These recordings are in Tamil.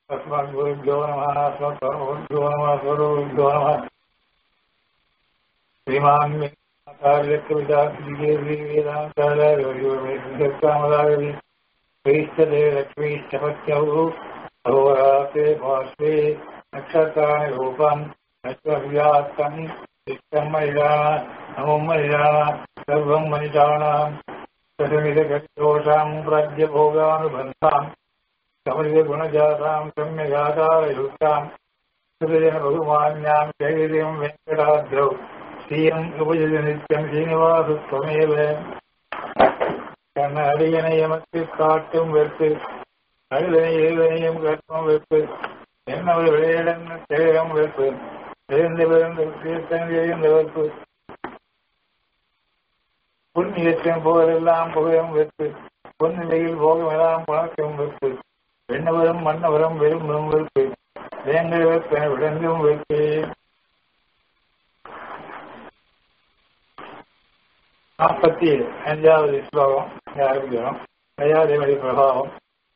अस्मद्गुरुभ्यो नमः स्वतरुभ्यो नमः स्वरूभ्यो नमः श्रीमान् कार्यकवितामदागवि क्रीष्टदे लक्ष्मीष्टपत्यौ अहोरात्रे पार्श्वे नक्षत्राणि रूपम् नश्वव्याप्तम् इष्टम् मयिला नमो मयिला सर्वम् मनिषाणाम् दशमिदगोषाम् प्राज्यभोगानुबन्धाम् कमलगुणजाताम् सम्यगाकारयुक्ताम् सुरजन बहुमान्याम् जयगिरिम् वेङ्कटाद्रौ ஸ்ரீயம் உபஜதி நித்தியம் சீனிவாசத்வமேவ கண்ண அடியனை எமக்கு காட்டும் வெறுப்பு அழுதனை எழுதனையும் கற்பம் வெறுப்பு என்னவர் விளையாடன் தேகம் வெறுப்பு எழுந்து பிறந்து தீர்த்தம் எழுந்த வெறுப்பு புண்ணியத்தின் போதெல்லாம் புகழும் வெறுப்பு பொன்னிலையில் போகமெல்லாம் பணக்கம் வெறுப்பு வெண்ணவரும் மன்னவரும் விரும்பும் வெறுப்பு வேங்கல் வெறுப்பென விளங்கும் வெறுப்பு நாற்பத்தி அஞ்சாவது ஸ்லோகம் ஆரம்பிக்கிறோம் தயாதேவடி பிரபாவம்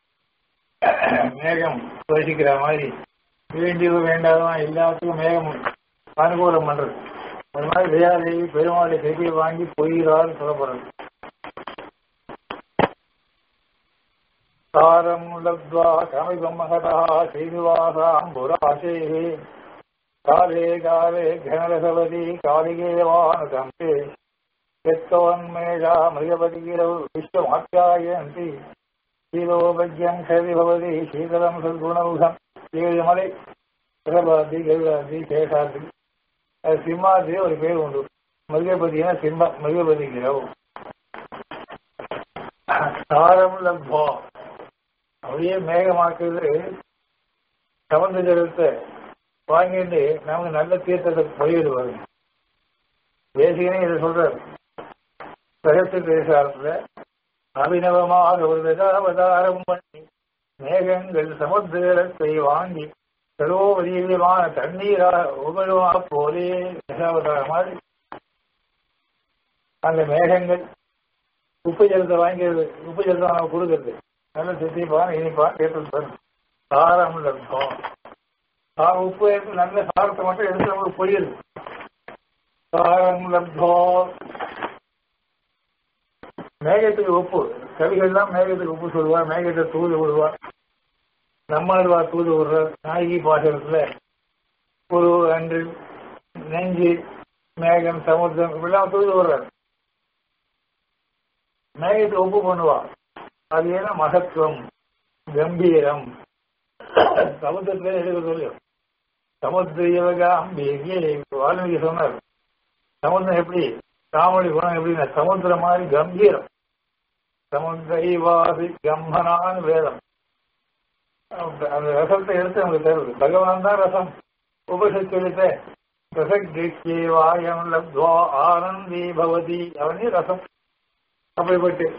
மேகம் ஸ்பர்சிக்கிற மாதிரி வேண்டியது வேண்டாதவன் எல்லாத்துக்கும் மேகம் அனுகூலம் பண்றது அது மாதிரி தயாதேவி பெருமாளை கையை வாங்கி பொய்கிறார் சொல்லப்படுறது தாரம் லப்வா கமிதம் மகதா ஸ்ரீனிவாசாம்புராசே காலே காலே கனரசவதி காளிகேவானுதம்பே यत्तोन्मेषा मृगपतिगिरौ विश्वमाप्यायन्ति शीलोपज्यं क्षति भवति शीतलं सद्गुणौघम् ஏழுமலை பிரபாதி கருடாதி சேஷாதி அது சிம்மாதி ஒரு பேர் உண்டு மிருகபதினா சிம்ம மிருகபதிகிறோம் சாரம் லப்போ அப்படியே மேகமாக்குறது சமந்த ஜலத்தை வாங்கிட்டு நமக்கு நல்ல தீர்த்தத்தை பொழிவிடுவாங்க தேசிகனே இதை சொல்றாரு சகத்து தேசாரத்துல அபிநவமாக ஒரு தசாவதாரம் பண்ணி மேகங்கள் சமுத்திரத்தை வாங்கி சரோவரியமான தண்ணீரா உபழுவா போலே தசாவதார மாதிரி அந்த மேகங்கள் உப்பு ஜலத்தை வாங்கிறது உப்பு ஜலத்தை நம்ம கொடுக்கறது நல்ல சித்திப்பான் இனிப்பான் கேட்டு தரும் சாரம் இருக்கும் உப்பு எடுத்து நல்ல சாரத்தை மட்டும் எடுத்து நமக்கு புரியுது சாரம் லப்தோ மேகத்துக்கு உப்பு கவிகள்லாம் மேகத்துக்கு உப்பு சொல்லுவா மேகத்தை தூது விடுவா நம்மாழ்வா தூது விடுற நாயகி பாசனத்துல புரு அன்று நெஞ்சு மேகம் சமுத்திரம் இப்படிலாம் தூது விடுறார் மேகத்துக்கு உப்பு பண்ணுவா அது ஏன்னா மகத்துவம் கம்பீரம் சமுத்திரத்துல எடுக்க சொல்லும் சமுத்திரகாம் வால்மீகி சொன்னார் சமுத்திரம் எப்படி காமெடி குணம் எப்படின்னா சமுத்திரம் மாதிரி கம்பீரம் சமுத்திரைவாசி கம்பனான் வேதம் அந்த ரசத்தை எடுத்து நமக்கு தருது பகவான் தான் ரசம் உபசரித்த ரசகிருஷ்யேவாயம் லப்துவா ஆனந்தி பவதி அவனே ரசம் அப்படிப்பட்டு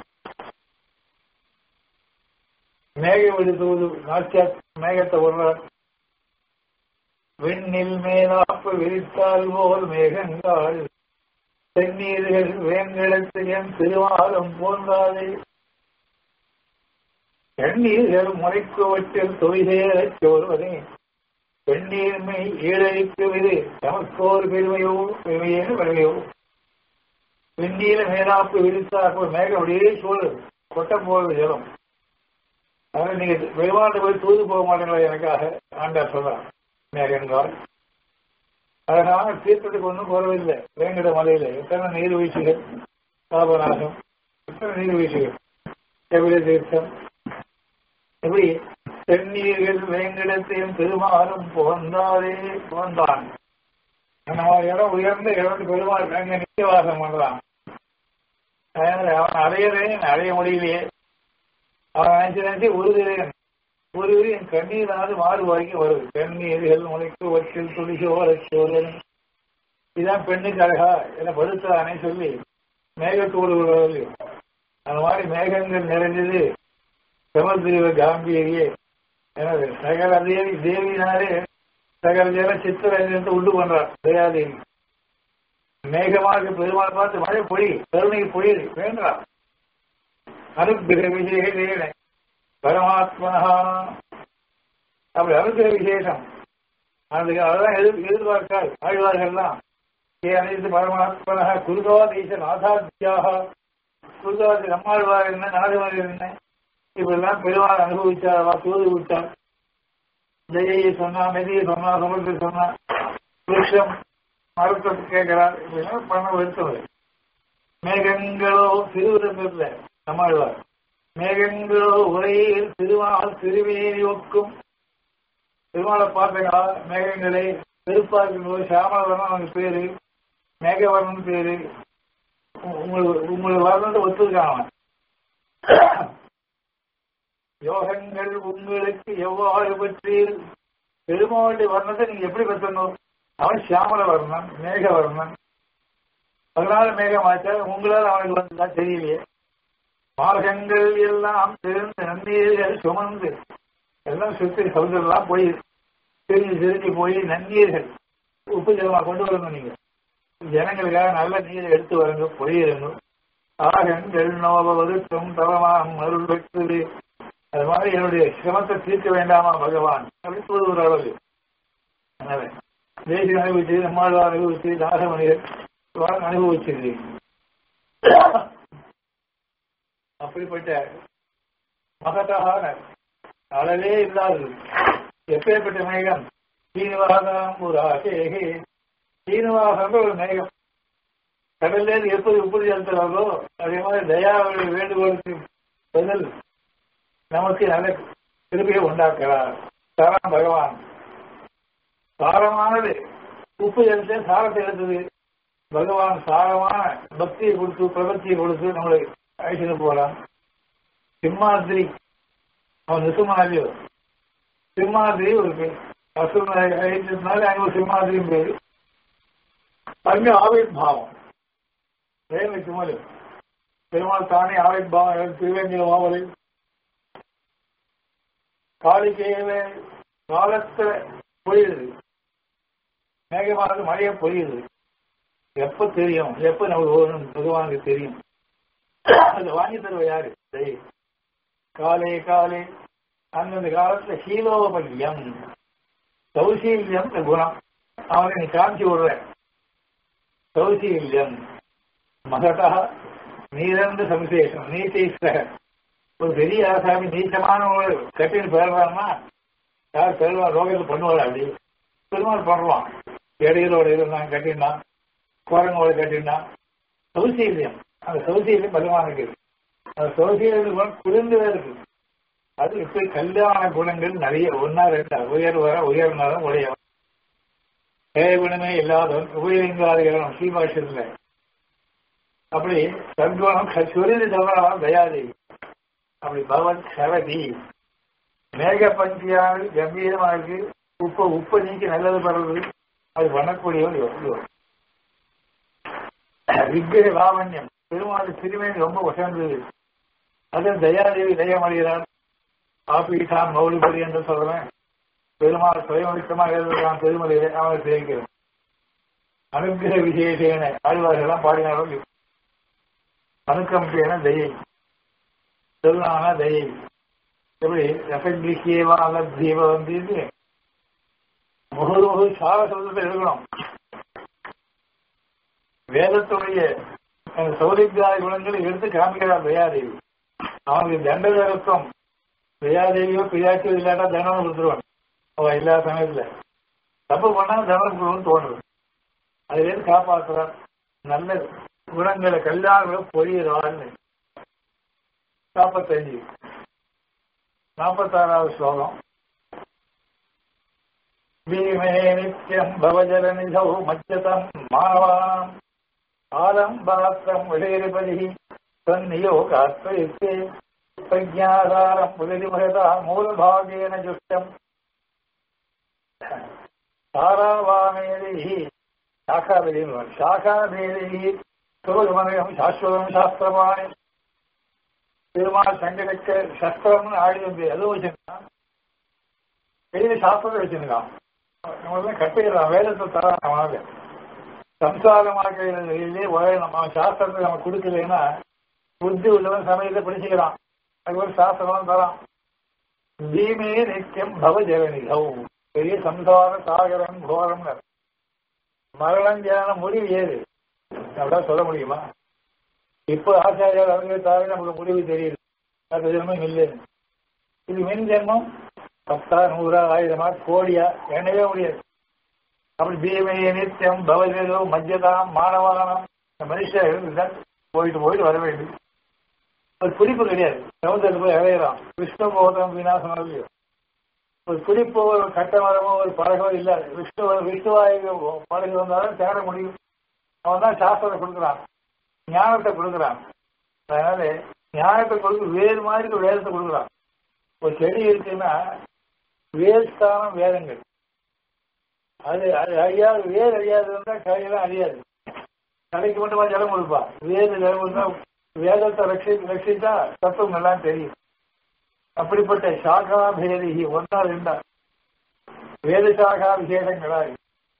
மேகம் விடுத்துவது நாச்சியா மேகத்தை விடுறார் விண்ணில் மேலாப்பு விரித்தால் போல் மேகங்கள் தென்னீர்கள் வேங்கடத்து என் திருவாலம் போன்றாதே கண்ணீர்கள் முறைக்குவற்றில் தொய்தேறச் சோர்வதே பெண்ணீர்மை ஈழழிக்குவது தமக்கோர் பெருமையோ பெருமையேன்னு பெருமையோ வெந்நீர மேலாப்பு விரித்தாப்பு மேகம் அப்படியே சூழல் கொட்ட போவது ஜலம் அதனால நீங்க பெருமாண்டு போய் தூது போக மாட்டீங்களா எனக்காக ஆண்டார் சொல்றான் மேகங்கால் அதனால தீர்த்தத்துக்கு ஒன்றும் குறவில்லை வேங்கட மலையில எத்தனை நீர்வீழ்ச்சிகள் பாபநாசம் எத்தனை நீர்வீழ்ச்சிகள் எவ்வளவு தீர்த்தம் எப்படி தென்னீர்கள் வேங்கடத்தையும் பெருமாளும் புகழ்ந்தாரே புகழ்ந்தான் அந்த மாதிரி இடம் உயர்ந்த இடம் பெருமாள் அங்க நித்தியவாசம் பண்றான் அதனால அவன் அடையறேன் அடைய முடியலையே அவன் நினைச்சு நினைச்சு உறுதியேன் ஒரு என் கண்ணீராது மாறுபாய்க்கு வருது கண்ணீர்கள் முளைக்கு வற்றில் துளிசோர சோழன் இதுதான் பெண்ணுக்கு அழகா என்ன படுத்தானே சொல்லி மேகத்தோடு விடுவது அந்த மாதிரி மேகங்கள் நிறைஞ்சது சமர்தீவ காம்பீரியே எனவே சகல தேவி தேவினாரே சகல ஜன சித்திரத்தை உண்டு பண்றார் தயாதேவி மேகமாக பெருமாள் பார்த்து மழை பொழி கருணை பொழியுது வேண்டாம் அனுகிரக விஜய பரமாத்மனா அப்படி அனுகிற விசேஷம் அதுக்கு அதெல்லாம் எதிர் எதிர்பார்க்காது ஆழ்வார்கள்லாம் ஏ அனைத்து பரமாத்மனக குருதோதீச நாதாத்தியாக குருதோதி நம்மாழ்வார் என்ன நாடுவார் என்ன இப்படிலாம் பெருமாள் அனுபவிச்சாரவா தூது விட்டார் தயையை சொன்னா மெதியை சொன்னா சமர்த்தி சொன்னா விருஷம் மரத்தை கேட்கிறார் இப்படிலாம் பணம் எடுத்தவர் மேகங்களோ திருவிழா நம்மாழ்வார் மேகங்களோ உரையில் திருமால் திருவேணி ஒக்கும் திருமாலை பார்த்தீங்களா மேகங்களே பெருப்பா இருக்கும்போது சாமவர்ணம் அவனுக்கு பேரு மேகவர்ணன் பேரு உங்களுக்கு உங்களுக்கு வர்ணத்தை ஒத்துருக்கான் யோகங்கள் உங்களுக்கு எவ்வாறு பற்றி பெருமாளுடைய வர்ணத்தை நீங்க எப்படி பெற்றணும் அவன் சியாமல வர்ணன் மேக வர்ணன் அதனால மேகமாச்சா உங்களால் அவனுக்கு வந்ததா தெரியலையே மார்க்கங்கள் எல்லாம் திறந்து நன்னீர்கள் சுமந்து எல்லாம் சுற்றி சமுதிரம்லாம் போய் திரிஞ்சு திரிஞ்சு போய் நன்னீர்கள் உப்பு ஜலமா கொண்டு வரணும் நீங்க ஜனங்களுக்காக நல்ல நீரை எடுத்து வரங்க பொழியிருங்க ஆகங்கள் நோபவதுக்கும் தவமாம் அருள் பெற்று அது மாதிரி என்னுடைய சிரமத்தை தீர்க்க வேண்டாமா பகவான் அப்படின்னு சொல்வது ஒரு அளவு அதனால தேசிய அனுபவிச்சு நம்மாழ்வார் அனுபவிச்சு நாகமணிகள் அனுபவிச்சிருக்கீங்க அப்படிப்பட்ட மகத்தான அளவே இல்லாதது எப்பேற்பட்ட மேகம் சீனிவாசம் ஒரு ஆசேகே சீனிவாசம் ஒரு மேகம் கடல்ல இருந்து எப்படி உப்புரி செலுத்துறாங்களோ அதே மாதிரி தயாவுடைய வேண்டுகோளுக்கு பதில் நமக்கு நல்ல திருப்பியை உண்டாக்குறார் தரம் பகவான் சாரமானது உப்பு எடுத்து சாரத்தை எடுத்தது பகவான் சாரமான பக்தியை கொடுத்து பிரபத்தியை கொடுத்து நம்மளை அழைச்சிட்டு போறான் சிம்மாதிரி அவன் நிசுமாதிரியோ சிம்மாதிரி ஒரு பேர் அசுரனை அழைச்சதுனால அங்க ஒரு சிம்மாதிரியும் பேரு அங்க ஆவிர்பாவம் வேலை சுமலு பெருமாள் தானே ஆவிர்பாவம் திருவேந்திர மாவலை காலிக்கையில காலத்துல பொழியுது மேகமானது மழைய பொழியுது எப்ப தெரியும் எப்ப நமக்கு ஓடும் பகவானுக்கு தெரியும் அது வாங்கி தருவ யாரு சரி காலே காலே அந்தந்த காலத்துல சீலோபல்யம் சௌசீல்யம் குணம் அவனை நீ காமிச்சு விடுற சௌசீல்யம் மகதா நீரந்த சம்சேஷம் நீச்சைஸ்தக ஒரு பெரிய ஆசாமி நீச்சமான ஒரு கட்டின்னு பெறலாம்னா யார் பெருவா ரோகத்தில் பண்ணுவாள் அப்படி பெருமாள் பண்ணுவான் இடையிலோட இருந்தான் கட்டினான் குரங்கோட கட்டினான் சௌசீல்யம் அந்த சௌசீல்யம் பகவானுக்கு அந்த சௌசீல்யம் குளிர்ந்து இருக்கு அது இப்படி கல்யாண குணங்கள் நிறைய ஒன்னா ரெண்டா உயர் வர உயர்னாலும் உடையவன் குணமே இல்லாதவன் உபயோகிங்காதிகளும் ஸ்ரீபாஷத்துல அப்படி சத்குணம் சுரிதி தவறாம் தயாதேவி அப்படி பவன் சரதி மேக பஞ்சியானது கம்பீரமா இருக்கு உப்பு உப்பு நீக்கி நல்லது படுறது அது பண்ணக்கூடியவன் இவர் விக்கிர லாவண்யம் பெருமாள் திருமேனி ரொம்ப உசர்ந்தது அது தயாதேவி தயமடைகிறார் ஆபீட்டான் மௌலிபதி என்று சொல்றேன் பெருமாள் சுயமளித்தமாக எழுதுகிறான் பெருமலையை அவனை தெரிவிக்கிறேன் அனுகிரக விசேஷேன ஆழ்வார்கள்லாம் பாடினாலும் அனுக்கம்பேன தயை சொல்லான தயை எப்படி ரசகிரிக்கேவா அலத்தீவ வந்து முகருமுகு சார சொல்றதை எழுதணும் வேதத்துடைய சௌரித்தியாய குணங்களை எடுத்து காமிக்கிறார் தயாதேவி அவனுக்கு தண்டகரத்துவம் தயாதேவியோ பிரியாச்சியோ இல்லாட்டா தண்டனம் கொடுத்துருவான் அவன் இல்லாத சமயத்துல தப்பு பண்ணா தண்டனம் கொடுக்கணும்னு தோணுது அதுலேருந்து காப்பாற்றுறான் நல்ல குணங்களை கல்யாணங்களை பொழியிறான்னு நாற்பத்தஞ்சு நாற்பத்தாறாவது ஸ்லோகம் பீமே நித்யம் பவஜலநிதௌ மஜ்ஜதம் மானவாம் ஆலம்பாத்திரம் விடேரிபதி தன்னியோகாத்வயுக்தே பிரஜாதாரம் புதரிமகதா மூலபாகேன ஜுஷ்டம் தாராவாமேதி சாகாபேதி சாகாபேதி சுபகமனகம் சாஸ்வதம் சாஸ்திரமானி பெருமாள் சங்கடக்க சஸ்திரம்னு ஆடி வந்து எதுவும் வச்சிருக்கான் கையில சாஸ்திரத்தை வச்சிருக்கான் நம்மளாம் கட்டுகிறான் வேதத்தை தரான் அவனால சம்சாரமாக நம்ம சாஸ்திரத்தை நம்ம கொடுக்கலைன்னா புத்தி உள்ளவன் சமயத்தை படிச்சுக்கிறான் அது ஒரு சாஸ்திரம் தரான் பீமே நித்தியம் பவஜலநிகௌ பெரிய சம்சார சாகரம் கோரம் மரணம் ஜன முடிவு ஏது அப்படிதான் சொல்ல முடியுமா இப்போ ஆச்சாரியால் அறிஞர்த்தாவே நமக்கு முடிவு தெரியுது அது ஜென்மம் இல்லை இது மின் ஜென்மம் பத்தா நூறா ஆயிரமா கோடியா எண்ணவே முடியாது அப்படி பீமைய நித்தியம் பவஜலோ மத்தியதாம் மானவானம் இந்த மனுஷன் இருந்தால் போயிட்டு போயிட்டு வர வேண்டும் ஒரு குறிப்பு கிடையாது சமுதிரத்தில் போய் இறையிறான் விஷ்ணு போதம் விநாசம் இல்லையோ ஒரு குறிப்பு ஒரு கட்டமரமோ ஒரு படகோ இல்லை விஷ்ணு விஷ்ணுவாயு படகு வந்தாலும் தேட முடியும் அவன் தான் சாஸ்திரத்தை கொடுக்குறான் ஞானத்தை கொடுக்குறான் அதனால ஞானத்தை கொடுக்க வேறு மாதிரி ஒரு வேதத்தை கொடுக்குறான் ஒரு செடி இருக்குன்னா வேர் ஸ்தானம் வேதங்கள் அது அது அழியாது வேர் அழியாது இருந்தால் கலையெல்லாம் அழியாது கலைக்கு மட்டுமா ஜலம் கொடுப்பா வேறு ஜலம் கொடுத்தா வேதத்தை ரட்சி ரட்சித்தா தத்துவம் எல்லாம் தெரியும் அப்படிப்பட்ட சாகா பேதி ஒன்றா ரெண்டா வேத சாகா விசேஷங்களாய்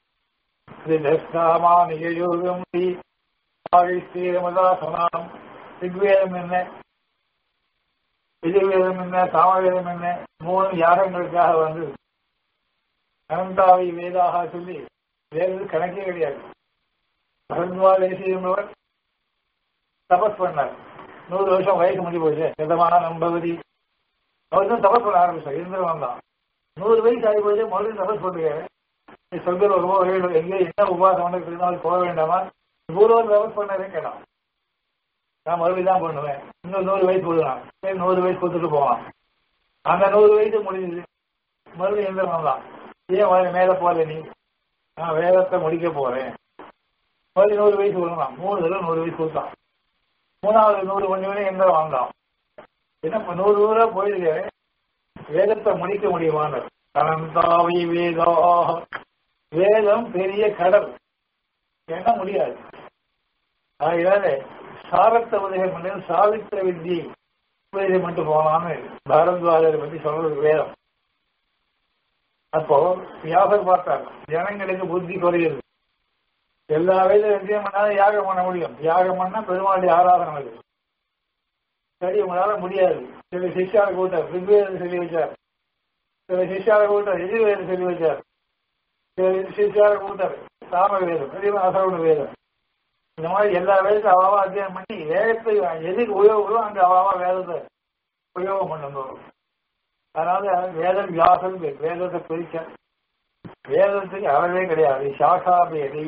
இது நிகழ்வும் ஸ்ரீரமதா சமானம் ரிக்வேதம் என்ன விஜயவேதம் என்ன சாமவேதம் என்ன மூணு யாகங்களுக்காக வந்து அனந்தாவை வேதாக சொல்லி வேறு கணக்கே கிடையாது பரத்வாதேசி என்பவர் தபஸ் பண்ணார் நூறு வருஷம் வயசு முடிஞ்சு போச்சு எதமான நம்பவதி அவர் தான் தபஸ் பண்ண ஆரம்பிச்சார் இருந்தவன் தான் நூறு வயசு ஆகி போச்சு மறுபடியும் தபஸ் பண்ணுறாரு நீ சொல்கிற ரொம்ப வேண்டும் எங்கே என்ன உபாசம் வந்து போக வேண்டாமா பூர்வம் தபஸ் பண்ணாரே கேட்டான் நான் மறுபடியும் தான் பண்ணுவேன் இன்னும் நூறு வயசு கொடுக்கலாம் சரி நூறு வயசு கொடுத்துட்டு போவான் அந்த நூறு வயசு முடிஞ்சுது மறுபடியும் எந்த தான் ஏன் மேலே போகல நீ நான் வேதத்தை முடிக்க போறேன் மறுபடியும் நூறு வயசு கொடுக்கலாம் மூணு தடவை நூறு வயசு கொடுத்தான் மூணாவது நூறு கொஞ்சம் எந்த வாங்கலாம் என்ன நூறு நூறா போயிருக்கு வேதத்தை முடிக்க முடியுமான கனந்தாவை வேதா வேதம் பெரிய கடல் என்ன முடியாது அதனால சாரத்த உதயம் பண்ண சாவித்திர வித்தி உபதேசம் மட்டும் போகலான்னு பாரத்வாஜரை பத்தி சொல்றது வேதம் அப்போ வியாசர் பார்த்தார் ஜனங்களுக்கு புத்தி குறையுது எல்லா வயதும் வெற்றியம் பண்ணாலும் யாகம் பண்ண முடியும் யாகம் பண்ணா பெருமாளுடைய ஆராதனை அது சரி உங்களால முடியாது சில சிஷ்யார கூட்டார் ரிக்வேதம் சொல்லி வச்சார் சில சிஷ்யார கூட்டார் எதிர்வேதம் சொல்லி வச்சார் சில சிஷ்யார கூட்டார் சாம வேதம் பெரிய அசரவண வேதம் இந்த மாதிரி எல்லா வேதத்தையும் அவாவா அத்தியாயம் பண்ணி வேதத்தை எதுக்கு உபயோகம் அங்க அவாவா வேதத்தை உபயோகம் பண்ணணும் அதனால வேதம் வியாசம் வேதத்தை பிரிக்க வேதத்துக்கு அளவே கிடையாது சாகா பேதை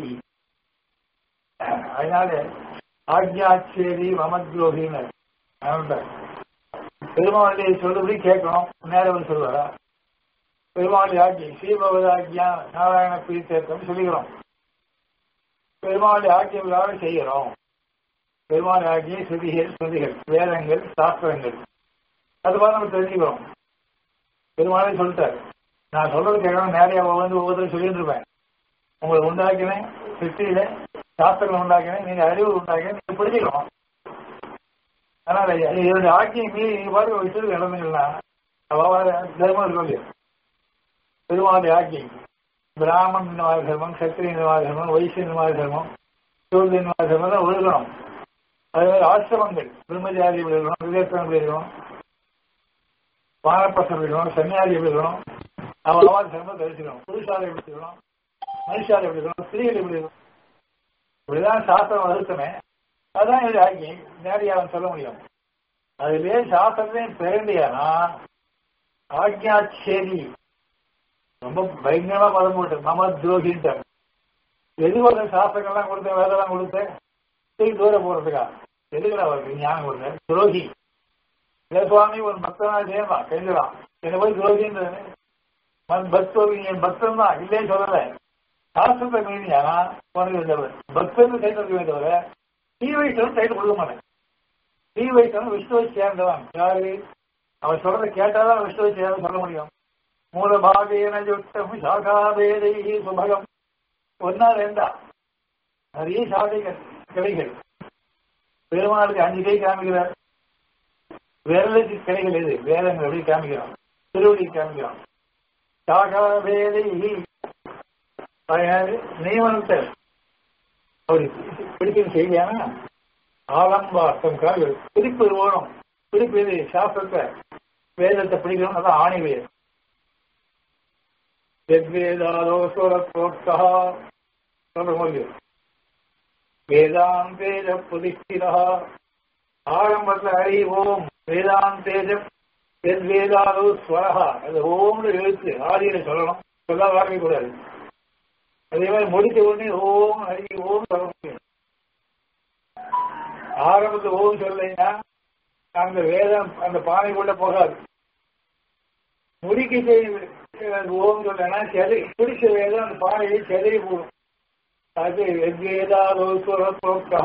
அதனால ஆக்ஞாச்சேரி மமத்ரோகின்னு பெருமாளுடைய சொல்லுபடி கேட்கணும் நேரம் சொல்லுவாரா பெருமாள் ஆட்சி ஸ்ரீபவதாக்கியா நாராயண பீர்த்தம் சொல்லிக்கிறோம் பெருமாள் ஆக்கியங்களாக செய்கிறோம் பெருமாள் ஆகிய ஸ்ருதிகள் ஸ்ருதிகள் வேதங்கள் சாஸ்திரங்கள் அது மாதிரி நம்ம தெரிஞ்சுக்கிறோம் பெருமாளே சொல்லிட்டார் நான் சொல்றது கேட்கணும் நேரையா வந்து ஒவ்வொருத்தரும் சொல்லிட்டு இருப்பேன் உங்களை உண்டாக்கினேன் சிருஷ்டியில சாஸ்திரம் உண்டாக்கினேன் நீங்க அறிவு உண்டாக்கினேன் நீங்க பிடிச்சிக்கணும் அதனால இதனுடைய ஆக்கியம் மீறி நீங்க பாட்டு வச்சிருக்க இழந்தீங்கன்னா தர்மம் இருக்கும் பெருமாளுடைய ஆக்கியம் பிராமன் நிர்வாக தர்மம் சத்திரிய நிர்வாக தர்மம் வைசிய நிர்வாக தர்மம் சூரிய நிர்வாக தர்மம் தான் ஒழுகணும் அதே மாதிரி ஆசிரமங்கள் பிரம்மஜாதி எப்படி இருக்கணும் விவேகம் எப்படி இருக்கணும் வானப்பசம் எப்படி இருக்கணும் சன்னியாசி எப்படி இருக்கணும் அவன் அவன் தர்மம் தெரிஞ்சுக்கணும் புருஷாலை எப்படி இருக்கணும் மனுஷாலை எப்படி இருக்கணும் ஸ்திரீகள் எப்படி இருக்கணும் இப்படிதான் சாஸ்திரம் வகுத்தமே அதான் இது ஆக்கி நேரடியாக சொல்ல முடியும் அதுலயே சாஸ்திரமே பிறண்டியானா ஆக்ஞாச்சேரி ரொம்ப பயங்கரமா பதம் போட்டு மம துரோகின்ட்டார் எதுக்கு ஒரு சாஸ்திரங்கள்லாம் கொடுத்தேன் வேதெல்லாம் கொடுத்தேன் தூக்கி தூரம் போறதுக்கா எதுக்குடா அவருக்கு ஞானம் கொடுத்தேன் துரோகி சுவாமி ஒரு பக்தனா செய்யலாம் செஞ்சிடலாம் என்ன போய் துரோகின்றது பக்தோகி என் பக்தன் தான் இல்லையே சொல்லல சாஸ்திரத்தை மீறியானா உனக்கு இந்த பக்தன் கைத்தொழுமே தவிர தீ வைத்தவன் கைட்டு கொடுக்க மாட்டேன் தீ வைத்தவன் விஷ்ணுவை சேர்ந்தவன் யாரு அவன் சொல்றதை கேட்டாதான் விஷ்ணுவை சேர்ந்து சொல்ல முடியும் மூலபாகேன யுக்தம் சாகாபேதை சுபகம் ஒன்னா ரெண்டா நிறைய சாதைகள் கிளைகள் பெருமாளுக்கு அஞ்சு கை காமிக்கிறார் விரலுக்கு கிளைகள் எது வேதங்கள் எப்படி காமிக்கிறோம் திருவடி காமிக்கிறோம் சாகாபேதை நியமனத்தை அப்படி பிடிக்கும் செய்தியானா ஆலம்பார்த்தம் கால் பிடிப்பு ஓடும் பிடிப்பு இது சாஸ்திரத்தை வேதத்தை பிடிக்கணும் அதான் ஆணி வேதம் எத்வேதாலோசோர புரோக்தா சொல்ற முடியும் வேதாந்தேஜ புதிஷ்டிரா ஆரம்பத்தில் அறிவோம் வேதாந்தேஜ எத்வேதாலோ ஸ்வரஹா அது ஓம்னு எழுத்து ஆதியில சொல்லணும் சொல்ல வார்த்தை கூடாது அதே மாதிரி முடிச்ச உடனே ஓம் ஹரி ஓம் சொல்ல முடியும் ஆரம்பத்தில் ஓம் சொல்லலைன்னா அந்த வேதம் அந்த பானைக்குள்ள போகாது முடிக்க செய்ய ஓம் சொல்லனா செதறி பிடிச்ச வேதம் அந்த பானையை செதறி போடும் அது வேதாலோஸ்வரா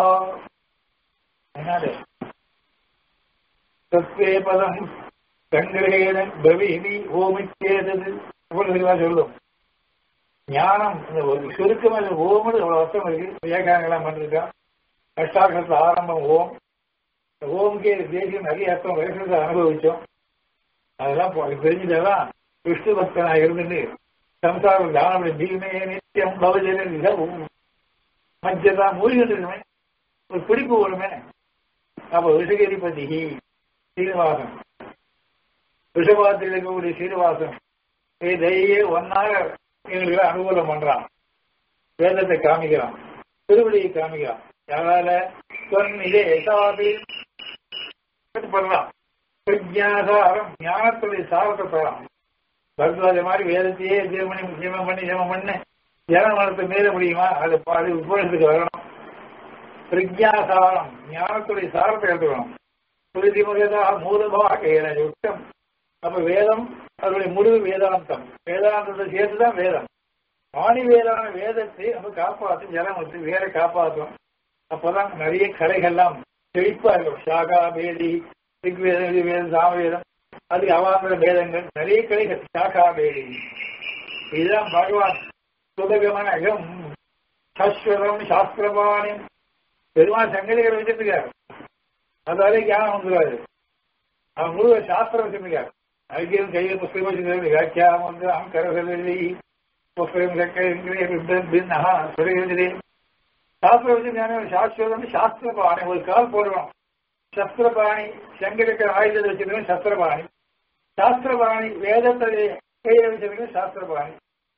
சத்வே பதம் சங்கிரகேன பவிஹி ஓமிச்சேதது இவ்வளவு சொல்லும் ஞானம் இந்த ஒரு சுருக்கமாக ஓம்னு அவ்வளவு அர்த்தம் இருக்கு ஏகாங்கெல்லாம் பண்ணிருக்கான் அஷ்டாக்கத்துல ஆரம்பம் ஓம் ஓம்கே தேசியம் நிறைய அர்த்தம் வயசுல அனுபவிச்சோம் அதெல்லாம் தெரிஞ்சதெல்லாம் விஷ்ணு பக்தனா இருந்துட்டு சம்சாரம் தானம் பீமே நித்தியம் பவஜன மஞ்சதா மூழ்கிட்டு இருக்குமே ஒரு பிடிப்பு வருமே அப்ப விஷகிரிபதி சீனிவாசன் விஷபாத்தில் இருக்கக்கூடிய சீனிவாசன் தையே ஒன்னாக எங்களுக்கு அனுகூலம் பண்றான் வேதத்தை காமிக்கிறான் திருவடியை காமிக்கிறான் யாரால இதே எதாவது பண்ணலாம் பிரஜாசாரம் ஞானத்துடைய சாரத்தை பெறலாம் பரத்வாஜ மாதிரி வேதத்தையே ஜீவமணி ஜீவம் பண்ணி ஜீவம் பண்ண ஜனமனத்தை மீற முடியுமா அது அது உபயோகத்துக்கு வரணும் பிரஜாசாரம் ஞானத்துடைய சாரத்தை எடுத்துக்கணும் புரிதி முகதா மூலமாக யுக்தம் அப்ப வேதம் அதனுடைய முடிவு வேதாந்தம் வேதாந்தத்தை சேர்த்துதான் வேதம் ஆணி வேதான வேதத்தை நம்ம காப்பாற்றும் ஜலம் வந்து வேற காப்பாற்றும் அப்பதான் நிறைய கலைகள்லாம் செழிப்பா இருக்கும் சாகா பேதி ரிக்வேதம் வேதம் சாமவேதம் அது அவாந்திர வேதங்கள் நிறைய கலைகள் சாகா பேதி இதுதான் பகவான் சுதகமான அகம் சஸ்வரம் சாஸ்திரபாணி பெருமாள் சங்கதிகளை வச்சிருக்காரு அதாலே ஞானம் வந்துடாது அவன் முழு சாஸ்திரம் வச்சிருக்காரு ஐக்கியம் கையில் புஸ்தகம் வச்சிருக்காரு வியாக்கியானம் வந்து அங்கரசலி புஸ்தகம் பின்னஹா சுரேந்திரே சாஸ்திரம் வச்சிருக்காங்க சாஸ்திரம் சாஸ்திரபாணி ஒரு கால் போடுறோம் சஸ்திரபாணி சங்கருக்கு ஆயுதத்தை வச்சிருக்கேன் சஸ்திரபாணி சாஸ்திரபாணி வேதத்தை கையில் வச்சிருக்கேன் சாஸ்திரபாணி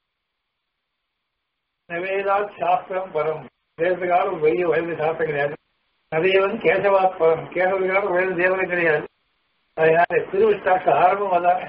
வேதாத் சாஸ்திரம் பரம் வேதத்துக்காக ஒரு பெரிய வயது சாஸ்திரம் கிடையாது நிறைய வந்து கேசவாத் பரம் கேசவத்துக்காக வேறு தேவதை கிடையாது அதனால திருவிஷ்டாக்கு ஆரம்பம் அதானே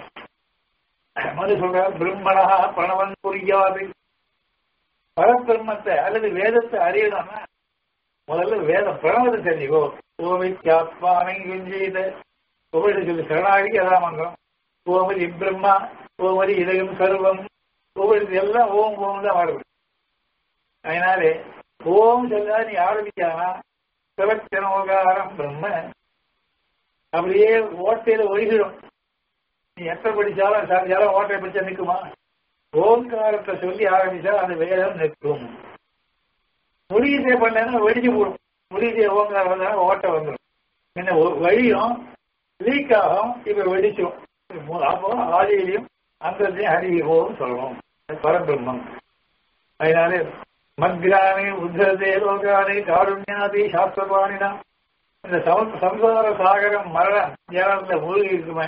மது சொல்ற பிரம்மணா பணவன் புரியாது பரபிரம்மத்தை அல்லது வேதத்தை அறியணும்னா முதல்ல வேதம் பிரணவத்தை தெரிஞ்சுக்கோ ஓமித்யாத்மானை குஞ்செய்த உபரிட சொல்லி சரணாகி அதான் மந்திரம் ஓமதி பிரம்மா ஓமதி இதயம் சர்வம் ஒவ்வொரு எல்லாம் ஓம் ஓம் தான் வருது அதனாலே ஓம் சொல்லா நீ ஆரம்பிச்சானா சிவச்சனோகாரம் பிரம்ம அப்படியே ஓட்டையில ஒழுகிடும் நீ எத்தனை படிச்சாலும் சாதிச்சாலும் ஓட்டை படிச்சா நிற்குமா ஓங்காரத்தை சொல்லி ஆரம்பிச்சா அந்த வேதம் நிற்கும் முடியத்தை பண்ணா வெடிச்சு போடும் முடியத்தை ஓங்காரம் வந்தா ஓட்டை வந்துடும் என்ன வழியும் லீக் ஆகும் இப்ப வெடிச்சும் அப்போ ஆதியிலையும் அந்தத்தையும் ஹரிவோம் சொல்லணும் பரபிரம்மம் அதனாலே மக்ராணி உத்தரதே லோகானி காருண்யாதி சாஸ்திரபாணினா இந்த சம்சார சாகரம் மரணம் ஞானத்துல மூழ்கி இருக்குமே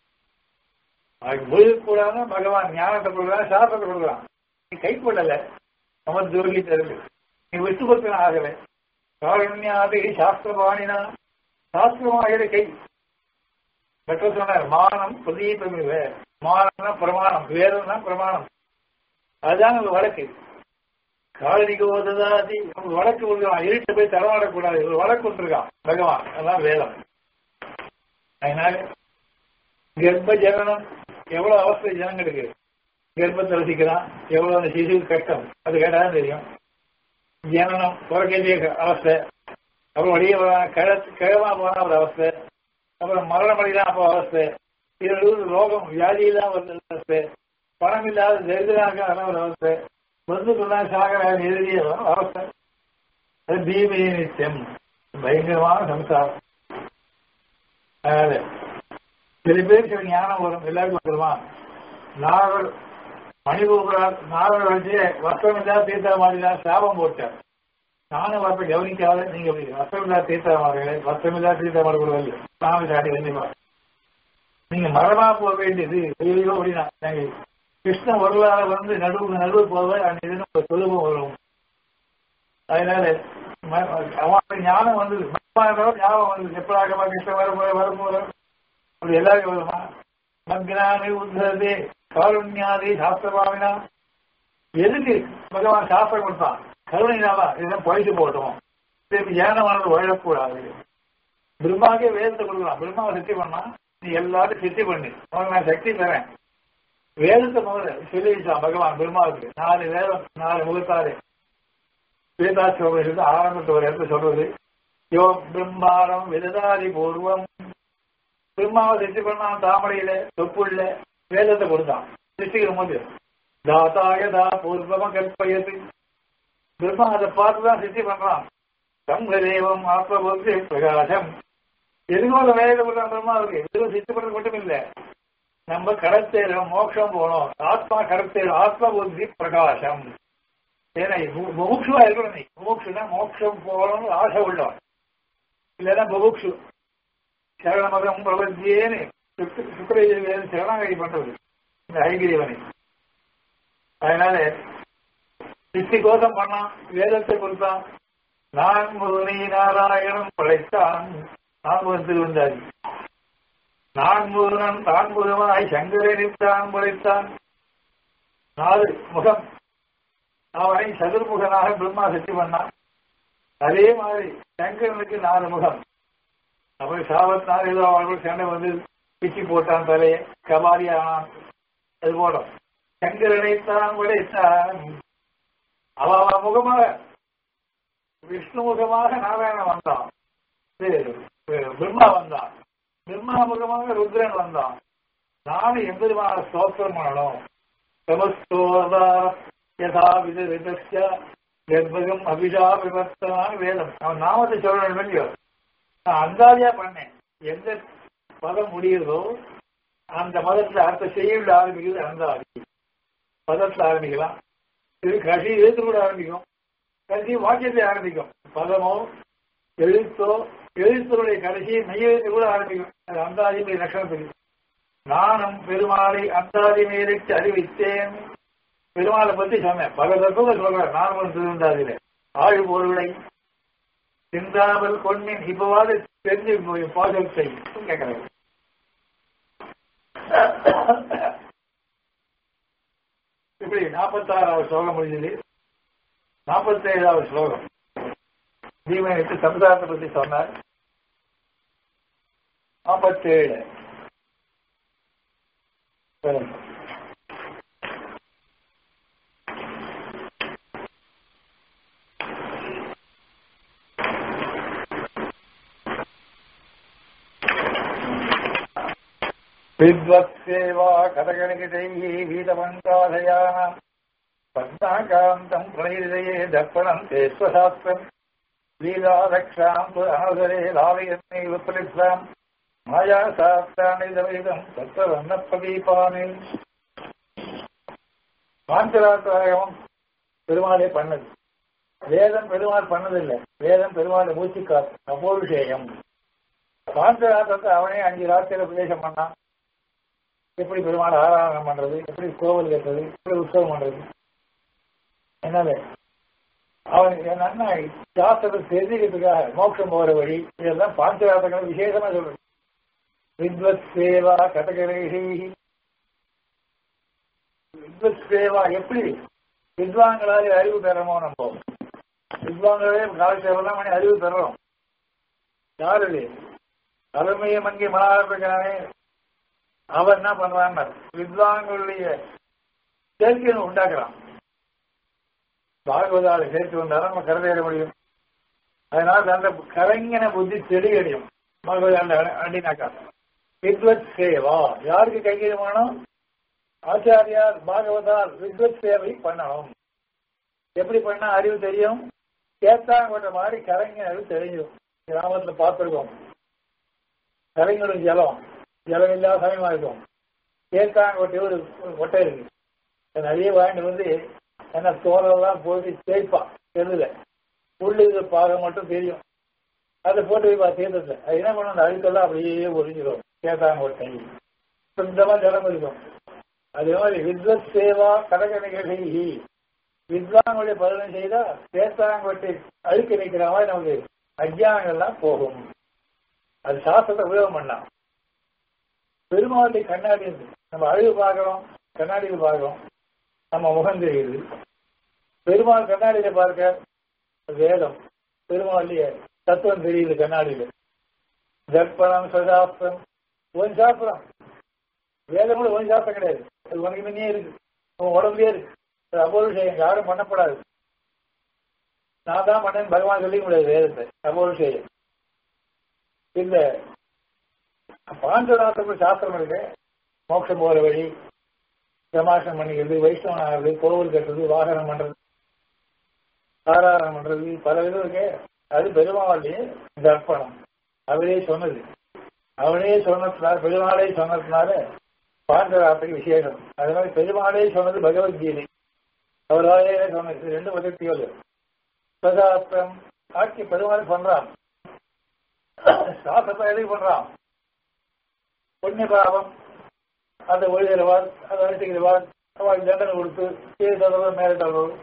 அதுக்கு மூழ்கி கூடாது பகவான் ஞானத்தை கொடுக்குறான் சாஸ்திரத்தை கொடுக்குறான் நீ கைப்படல நம்ம துரோகி தெரிஞ்சு நீ விட்டு கொடுத்தன ஆகல காருண்யாதி சாஸ்திரபாணினா சாஸ்திரமாகிற கை பெற்ற சொன்னார் மானம் பிரதீபம் மானம்னா பிரமாணம் வேதம்னா பிரமாணம் அதுதான் அந்த வழக்கு காலனிகோதாதி வழக்கு கொடுக்குறான் இருட்டு போய் தரவாடக்கூடாது ஒரு வழக்கு கொடுத்துருக்கான் பகவான் அதான் வேதம் அதனால கர்ப்ப ஜனனம் எவ்வளவு அவஸ்தை ஜனங்களுக்கு கர்ப்பத்தை ரசிக்கிறான் எவ்வளவு அந்த சிசுக்கு கஷ்டம் அது கேட்டாதான் தெரியும் ஜனனம் பிறக்கக்கூடிய அவஸ்தை அப்புறம் வெளியே கழ கிழமா போனா ஒரு அவஸ்தை அப்புறம் மரணம் அடைதான் அப்போ அவஸ்தை இது ரோகம் வியாதியெல்லாம் ஒரு அவஸ்தை பணம் இல்லாத தரித்திராக அதெல்லாம் ஒரு அவஸ்தை பந்துக்கெல்லாம் சாகர எழுதிய அவஸ்தை அது பீமைய நித்தியம் பயங்கரமான சம்சாரம் அதனால சில பேர் சில ஞானம் வரும் எல்லாருக்கும் வந்துருமா நாகர் மணிபூபுரார் நாகர் வச்சு வஸ்திரம் இல்லாத தீர்த்தா மாதிரிலாம் சாபம் போட்டார் நானும் வரப்ப கவனிக்காத நீங்க அப்படி வஸ்திரம் இல்லாத தீர்த்தா மாதிரி வஸ்திரம் இல்லாத தீர்த்தா மாதிரி கூட இல்லை சாமி சாட்டி கண்டிப்பா நீங்க மரமா போக வேண்டியது ஐயோ அப்படின்னா நாங்க கிருஷ்ண வரலாற வந்து நடுவு நடுவு போக அந்த இது நம்ம சுலபம் வரும் அதனால ம- அவன் ஞானம் வந்தது மரமானவர் ஞாபகம் வந்தது எப்படாகமா கிருஷ்ண வர போற வர போற அப்படி எல்லாருக்கும் வருமா மக்னானி உத்தரதே காருண்யாதி சாஸ்திரபாவினா எதுக்கு பகவான் சாஸ்திரம் கொடுத்தான் கருணையினாலா இதெல்லாம் பழிச்சு போட்டோம் திருப்பி ஏனமானது உழக்கூடாது பிரம்மாக்கே வேதத்தை கொடுக்கலாம் பிரம்மாவை சக்தி பண்ணா நீ எல்லாரும் சித்தி பண்ணு உனக்கு நான் சக்தி தரேன் வேதத்தை முதல்ல சொல்லி வச்சான் பகவான் பிரம்மாவுக்கு நாலு வேதம் நாலு முகத்தாறு வேதாசிரமம் ஆரம்பத்து ஒரு இடத்துல சொல்றது யோ பிரம்மாரம் விததாதி பூர்வம் பிரம்மாவை சித்தி பண்ணான் தாமரையில தொப்புள்ள வேதத்தை கொடுத்தான் சிருஷ்டிக்கிற போது தாத்தாயதா பூர்வம கற்பயது பிரம்மா அதை பார்த்துதான் சித்தி பண்றான் சங்கதேவம் ஆத்மபுத்தி பிரகாசம் எதுவும் வேலை கொடுத்தான் பிரம்மாவுக்கு வெறும் சித்தி பண்றது மட்டும் இல்ல நம்ம கடத்தேரும் மோட்சம் போனோம் ஆத்மா கடத்தேரும் ஆத்ம புத்தி பிரகாசம் ஏன்னா மு- முமுட்சுவா இருக்கணும் நீ முமுட்சுனா மோட்சம் போகணும்னு ஆசை உள்ளவன் இல்லைன்னா முமுட்சு சரணமதம் பிரபத்தியேன்னு சுக்கரேஜன் சரணாகதி பண்றது இந்த ஐகிரியவனை அதனால சித்தி கோஷம் பண்ணான் வேதத்தை கொடுத்தான் நான் முருகனை நாராயணன் படைத்தான் நான் திருவந்தாதி நான் முருகன் தான் முருகனாய் சங்கரனித்தான் படைத்தான் நாலு முகம் அவனை சதுர்முகனாக பிரம்மா சக்தி பண்ணான் அதே மாதிரி சங்கரனுக்கு நாலு முகம் அப்படி சாபத்னால ஏதோ அவர்கள் சண்டை வந்து பிச்சு போட்டான் தலையை கபாலி ஆனான் அது போடும் சங்கரனைத்தான் படைத்தான் அவ அவ முகமாக விஷ்ணு முகமாக நாராயணன் வந்தான் இது, பிரம்மா வந்தான் பிரம்மா முகமாக ருத்ரன் வந்தான் நானும் எம்பெருமான ஸ்தோத்திரம் பண்ணணும் சமஸ்தோதா யதா விதரிதஸ்ய கர்ப்பகம் அபிஷா விவர்த்தனான வேதம் அவன் நாமத்தை சொல்லணும் இல்லையோ நான் அந்தாதியா பண்ணேன் எந்த பதம் முடியுதோ அந்த மதத்துல அடுத்த செய்யுள் ஆரம்பிக்கிறது அந்தாதி பதத்துல ஆரம்பிக்கலாம் இது கடைசி எழுத்து கூட ஆரம்பிக்கும் கடைசி வாக்கியத்தை ஆரம்பிக்கும் பதமோ எழுத்தோ எழுத்தினுடைய கடைசி மெய்யெழுத்து கூட ஆரம்பிக்கும் அது அந்தாதியுடைய லட்சணத்துக்கு நானும் பெருமாளை அந்தாதி மேலிட்டு அறிவித்தேன் பெருமாளை பத்தி சொன்னேன் பல தத்துவம் சொல்றேன் நானும் திருந்தாதில ஆழ் பொருளை சிந்தாமல் கொன்மின் இப்பவாது தெரிஞ்சு போய் பாசத்தை கேட்கிறேன் இப்படி நாற்பத்தாறாவது ஸ்லோகம் முடிஞ்சது நாற்பத்தேழாவது ஸ்லோகம் தீமனுக்கு சமுதாயத்தை பத்தி சொன்னார் நாற்பத்தேழு சொல்லுங்க. विद्वत्सेवा कथगणितैः वीतमन्त्रालयानाम् पद्माकान्तम् प्रणिहृदये दर्पणम् ते स्वशास्त्रम् लीलादक्षाम् अनवसरे लालयन्नैव प्रलिप्साम् माया शास्त्रानिदमिदम् तत्र வண்ணப்பிரதீபானே பாஞ்சராத்திராயம் பெருமாளே பண்ணது வேதம் பெருமாள் பண்ணதில்லை வேதம் பெருமாள் மூச்சு காத்து அபோருஷேயம் பாஞ்சராத்திரத்தை அவனே அஞ்சு ராத்திரில உபதேசம் பண்ணான் எப்படி பெருமாள் ஆராதனை பண்றது எப்படி கோவில் கட்டுறது எப்படி உற்சவம் பண்றது என்னது அவன் என் அண்ணன் சாஸ்திரத்தை தெரிஞ்சுக்கிறதுக்காக மோட்சம் போற வழி இதெல்லாம் பாஞ்சராத்திரங்களை விசேஷமா சொல்றது வித்வத் சேவா கதகரேகி வித்வத் சேவா எப்படி வித்வான்களாலே அறிவு பெறமோ நம்ம வித்வான்களே காலசேவெல்லாம் பண்ணி அறிவு பெறறோம் யாரு இது? தலைமையை மங்கி மனாபிக்கானே அவன் என்ன பண்றான் வித்வான்களுடைய சேர்க்கையை உண்டாக்குறான் பாகவதால சேர்த்து வந்தாலும் நம்ம கருதையிட முடியும் அதனால அந்த கலைஞன புத்தி தெளிவடையும் பாகவதால அண்டினாக்கா வித்வத் சேவா யாருக்கு கைகீழ் வேணும் ஆச்சாரியார் பாகவதார் வித்வத் சேவை பண்ணணும் எப்படி பண்ணா அறிவு தெரியும் கேத்தாங்கோட்ட மாதிரி கலைஞர் தெரியும் கிராமத்துல பார்த்துருக்கோம் கலைஞரும் ஜலம் ஜலம் இல்லாத சமயமா இருக்கும் கேத்தாங்கோட்டை ஒரு ஒரு கொட்டை இருக்கு அது நிறைய வாங்கிட்டு வந்து என்ன தோரெல்லாம் போட்டு தேய்ப்பான் தெருவில் உள்ளுக்கு பாகம் மட்டும் தெரியும் அதை போட்டு வைப்பா தீர்த்தத்தை அது என்ன பண்ணும் அந்த அழுக்கெல்லாம் அப்படியே ஒழிஞ்சிடும் கேத்தாங்கோட்டை சுத்தமா ஜலம் இருக்கும் அதே மாதிரி வித்வத் சேவா கடக நிகழ்ச்சி வித்வானுடைய பலனை செய்தா சேத்தாங்கொட்டை அழுக்கி நிற்கிற மாதிரி நமக்கு அஜ்ஞானங்கள்லாம் போகும் அது சாஸ்திரத்தை உபயோகம் பண்ணலாம் பெருமாளுடைய கண்ணாடி இருக்கு நம்ம அழகு பார்க்கிறோம் கண்ணாடியில் பார்க்கிறோம் நம்ம முகம் தெரியுது பெருமாள் கண்ணாடியில பார்க்க வேதம் பெருமாளுடைய தத்துவம் தெரியுது கண்ணாடியில தர்ப்பணம் சதாஸ்திரம் ஒரு சாஸ்திரம் வேதம் கூட ஒரு சாஸ்திரம் கிடையாது அது உனக்கு முன்னே இருக்கு உன் உடம்புலயே இருக்கு அது அபோருஷயம் யாரும் பண்ணப்படாது நான் தான் பண்ணேன் பகவான் சொல்லிக்க முடியாது வேதத்தை அபோருஷயம் இந்த பாஞ்சநாதத்துக்கு சாஸ்திரம் இருக்கு மோட்சம் போற வழி பிரமாசம் பண்ணிக்கிறது வைஷ்ணவன் ஆகிறது கோவில் கட்டுறது வாகனம் பண்றது ஆராதனம் பண்றது பல விதம் இருக்கு அது பெருமாளுடைய தர்ப்பணம் அவரே சொன்னது அவனே சொன்னதுனால பெருமாளே சொன்னதுனால பாஞ்சராத்திரிக்கு விசேஷம் அது மாதிரி பெருமாளே சொன்னது பகவத்கீதை அவராலே சொன்னது ரெண்டு பதத்தியோடு சதாஸ்திரம் ஆட்சி பெருமாள் பண்றான் சாஸ்திரத்தை எதுக்கு பண்றான் புண்ணிய பாவம் அதை ஒழுகிறவார் அதை அழைச்சிக்கிறவார் அவள் தண்டனை கொடுத்து கீழே தள்ளுறது மேலே தள்ளுறது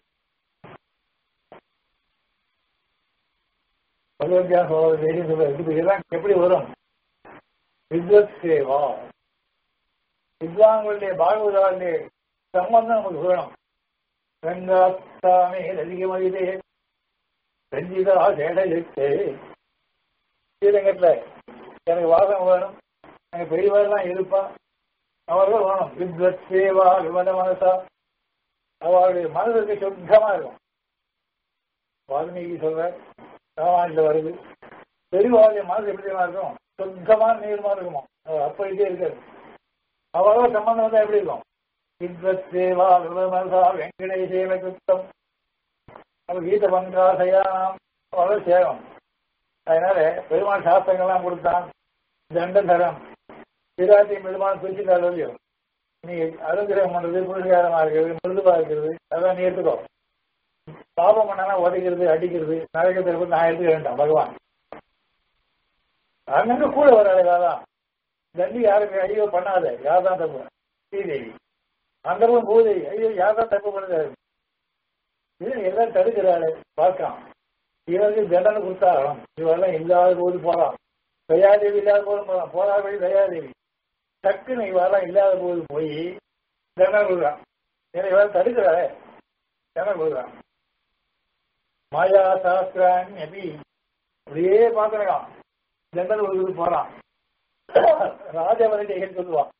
பகவத்யான் சொல்றது தெரியும் சொல்றது இதெல்லாம் எப்படி வரும் வித்வத் சேவா வித்வான்களுடைய பாகவதாவுடைய சம்பந்தம் நமக்கு வேணும் ரங்காத்தாமே அதிகமதிதே ரஞ்சிதா சேடலிட்டு ஸ்ரீரங்கத்தில் எனக்கு வாசம் வேணும் எனக்கு பெரியவரெல்லாம் இருப்பான் அவர்கள் வேணும் வித்வத் சேவா விமத மனசா அவளுடைய மனதுக்கு சுத்தமா இருக்கும் வால்மீகி சொல்ற ராமாயணத்துல வருது பெரியவாளுடைய மனசு எப்படி இருக்கும் சுத்தமான நீர்மா இருக்குமா அப்படியே இருக்காது அவளோட சம்பந்தம் வந்தா எப்படி இருக்கும் வித்வத் சேவா விமதா வெங்கடேசேவ சுத்தம் நம்ம கீத பங்காசையாம் அவ்வளோ சேரும் அதனால பெருமாள் சாஸ்திரங்கள்லாம் கொடுத்தான் தண்டதரம் பிராட்டி பெருமாள் பிரிச்சுட்டாள் இல்லையோ நீ அனுகிரகம் பண்றது புருஷகாரமா இருக்கிறது மிருதுவா இருக்கிறது அதான் நீ எடுத்துக்கோ பாபம் பண்ணனா உதைக்கிறது அடிக்கிறது நரகத்தில் நான் எடுத்துக்க வேண்டாம் பகவான் அங்கங்க கூட வராது காதான் தண்டி யாருக்கு ஐயோ பண்ணாத யார்தான் தப்பு ஸ்ரீதேவி அந்த பூதேவி ஐயோ யார்தான் தப்பு பண்ணுது இது எல்லாம் தடுக்கிறாரு பார்க்கலாம் இவருக்கு தண்டனை கொடுத்தாகணும் இவெல்லாம் இல்லாத போது போலாம் தயாதேவி இல்லாத போது போலாம் போறா வழி தயாதேவி டக்குன்னு இவெல்லாம் இல்லாத போது போய் தண்டனை கொடுக்குறான் ஏன்னா இவெல்லாம் தடுக்கிறாரே தண்டனை கொடுக்குறான் மாயா சாஸ்திரான் எப்படி அப்படியே பார்த்துருக்கான் தண்டனை கொடுக்குறது போறான் ராஜவரடிகள் சொல்லுவான்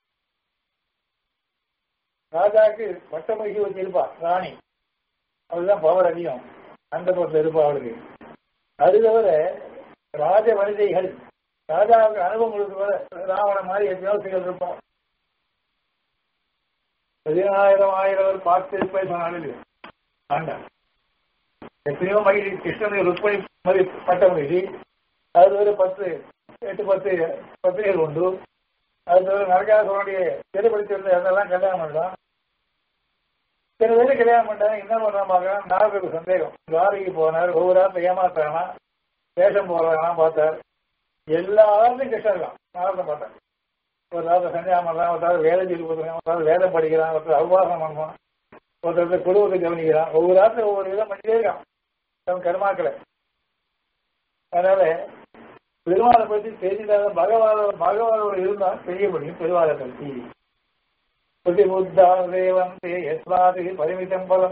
ராஜாக்கு பட்ட மகிழ்ச்சி வச்சிருப்பான் ராணி அவளுதான் பவர் அதிகம் அந்த பக்கத்தில் இருப்பா அவளுக்கு அது தவிர ராஜ வனிதைகள் ராஜாவுக்கு அனுபவம் கொடுக்கிற ராவண மாதிரி எத்தனையோ இருப்பான் பதினாயிரம் ஆயிரம் பார்த்திருப்பேன் சொன்னாலும் ஆண்டான் எத்தனையோ மகிழ்ச்சி கிருஷ்ணனுக்கு ருக்மணி மாதிரி பட்ட மகிழ்ச்சி அது ஒரு பத்து எட்டு பத்து பத்திரிகைகள் உண்டு அது தவிர நரகாசுரனுடைய திரைப்படத்தில் அதெல்லாம் கல்யாணம் பண்ணலாம் சில பேர் கல்யாணம் பண்ணிட்டாங்க என்ன பண்றான் பார்க்கலாம் நாகருக்கு சந்தேகம் துவாரிக்கு போனார் ஒவ்வொரு ஆத்துல ஏமாத்தானா வேஷம் போடுறானா பார்த்தார் எல்லா ஆளும் கிருஷ்ணன் இருக்கான் நாகரத்தை பார்த்தார் ஒரு ஆத்த சந்தியாகம் பண்றான் ஒருத்தர் வேலை சொல்லி கொடுக்குறான் ஒருத்தர் வேதம் படிக்கிறான் ஒருத்தர் அவ்வாசம் பண்ணுவான் ஒருத்தர் குடும்பத்தை கவனிக்கிறான் ஒவ்வொரு ஆத்துல ஒவ்வொரு விதம் பண்ணிட்டே இருக்கான் தன் கர்மாக்களை அதனால பெருமாளை பற்றி தெரிஞ்சாத பகவான பகவானோட இருந்தால் தெரிய முடியும் பெருமாளை பற்றி புத்திபுத்தாதேவந்தே யஸ்மாதி பரிமிதம் பலம்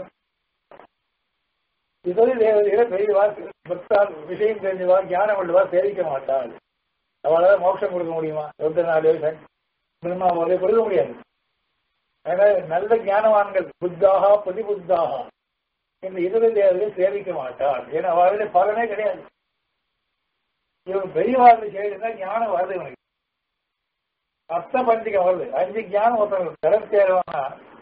இதொரு தேவதையில பெரியவா பக்தால் விஷயம் தெரிஞ்சவா ஞானம் உள்ளவா சேவிக்க மாட்டாள் அவளால மோட்சம் கொடுக்க முடியுமா இருபத்தி நாலு வருஷம் பிரம்மாவோட கொடுக்க முடியாது அதனால நல்ல ஞானவான்கள் புத்தாகா புத்திபுத்தாகா இந்த இதர தேவதையை சேவிக்க மாட்டாள் ஏன்னா அவளுடைய பலனே கிடையாது இவன் பெரியவாழ்வு செய்யறதுனா ஞானம் வருது இவனுக்கு அர்த்த பண்டிகை வருது அஞ்சு ஞானம் ஒருத்தவங்க கடன் சேருவானா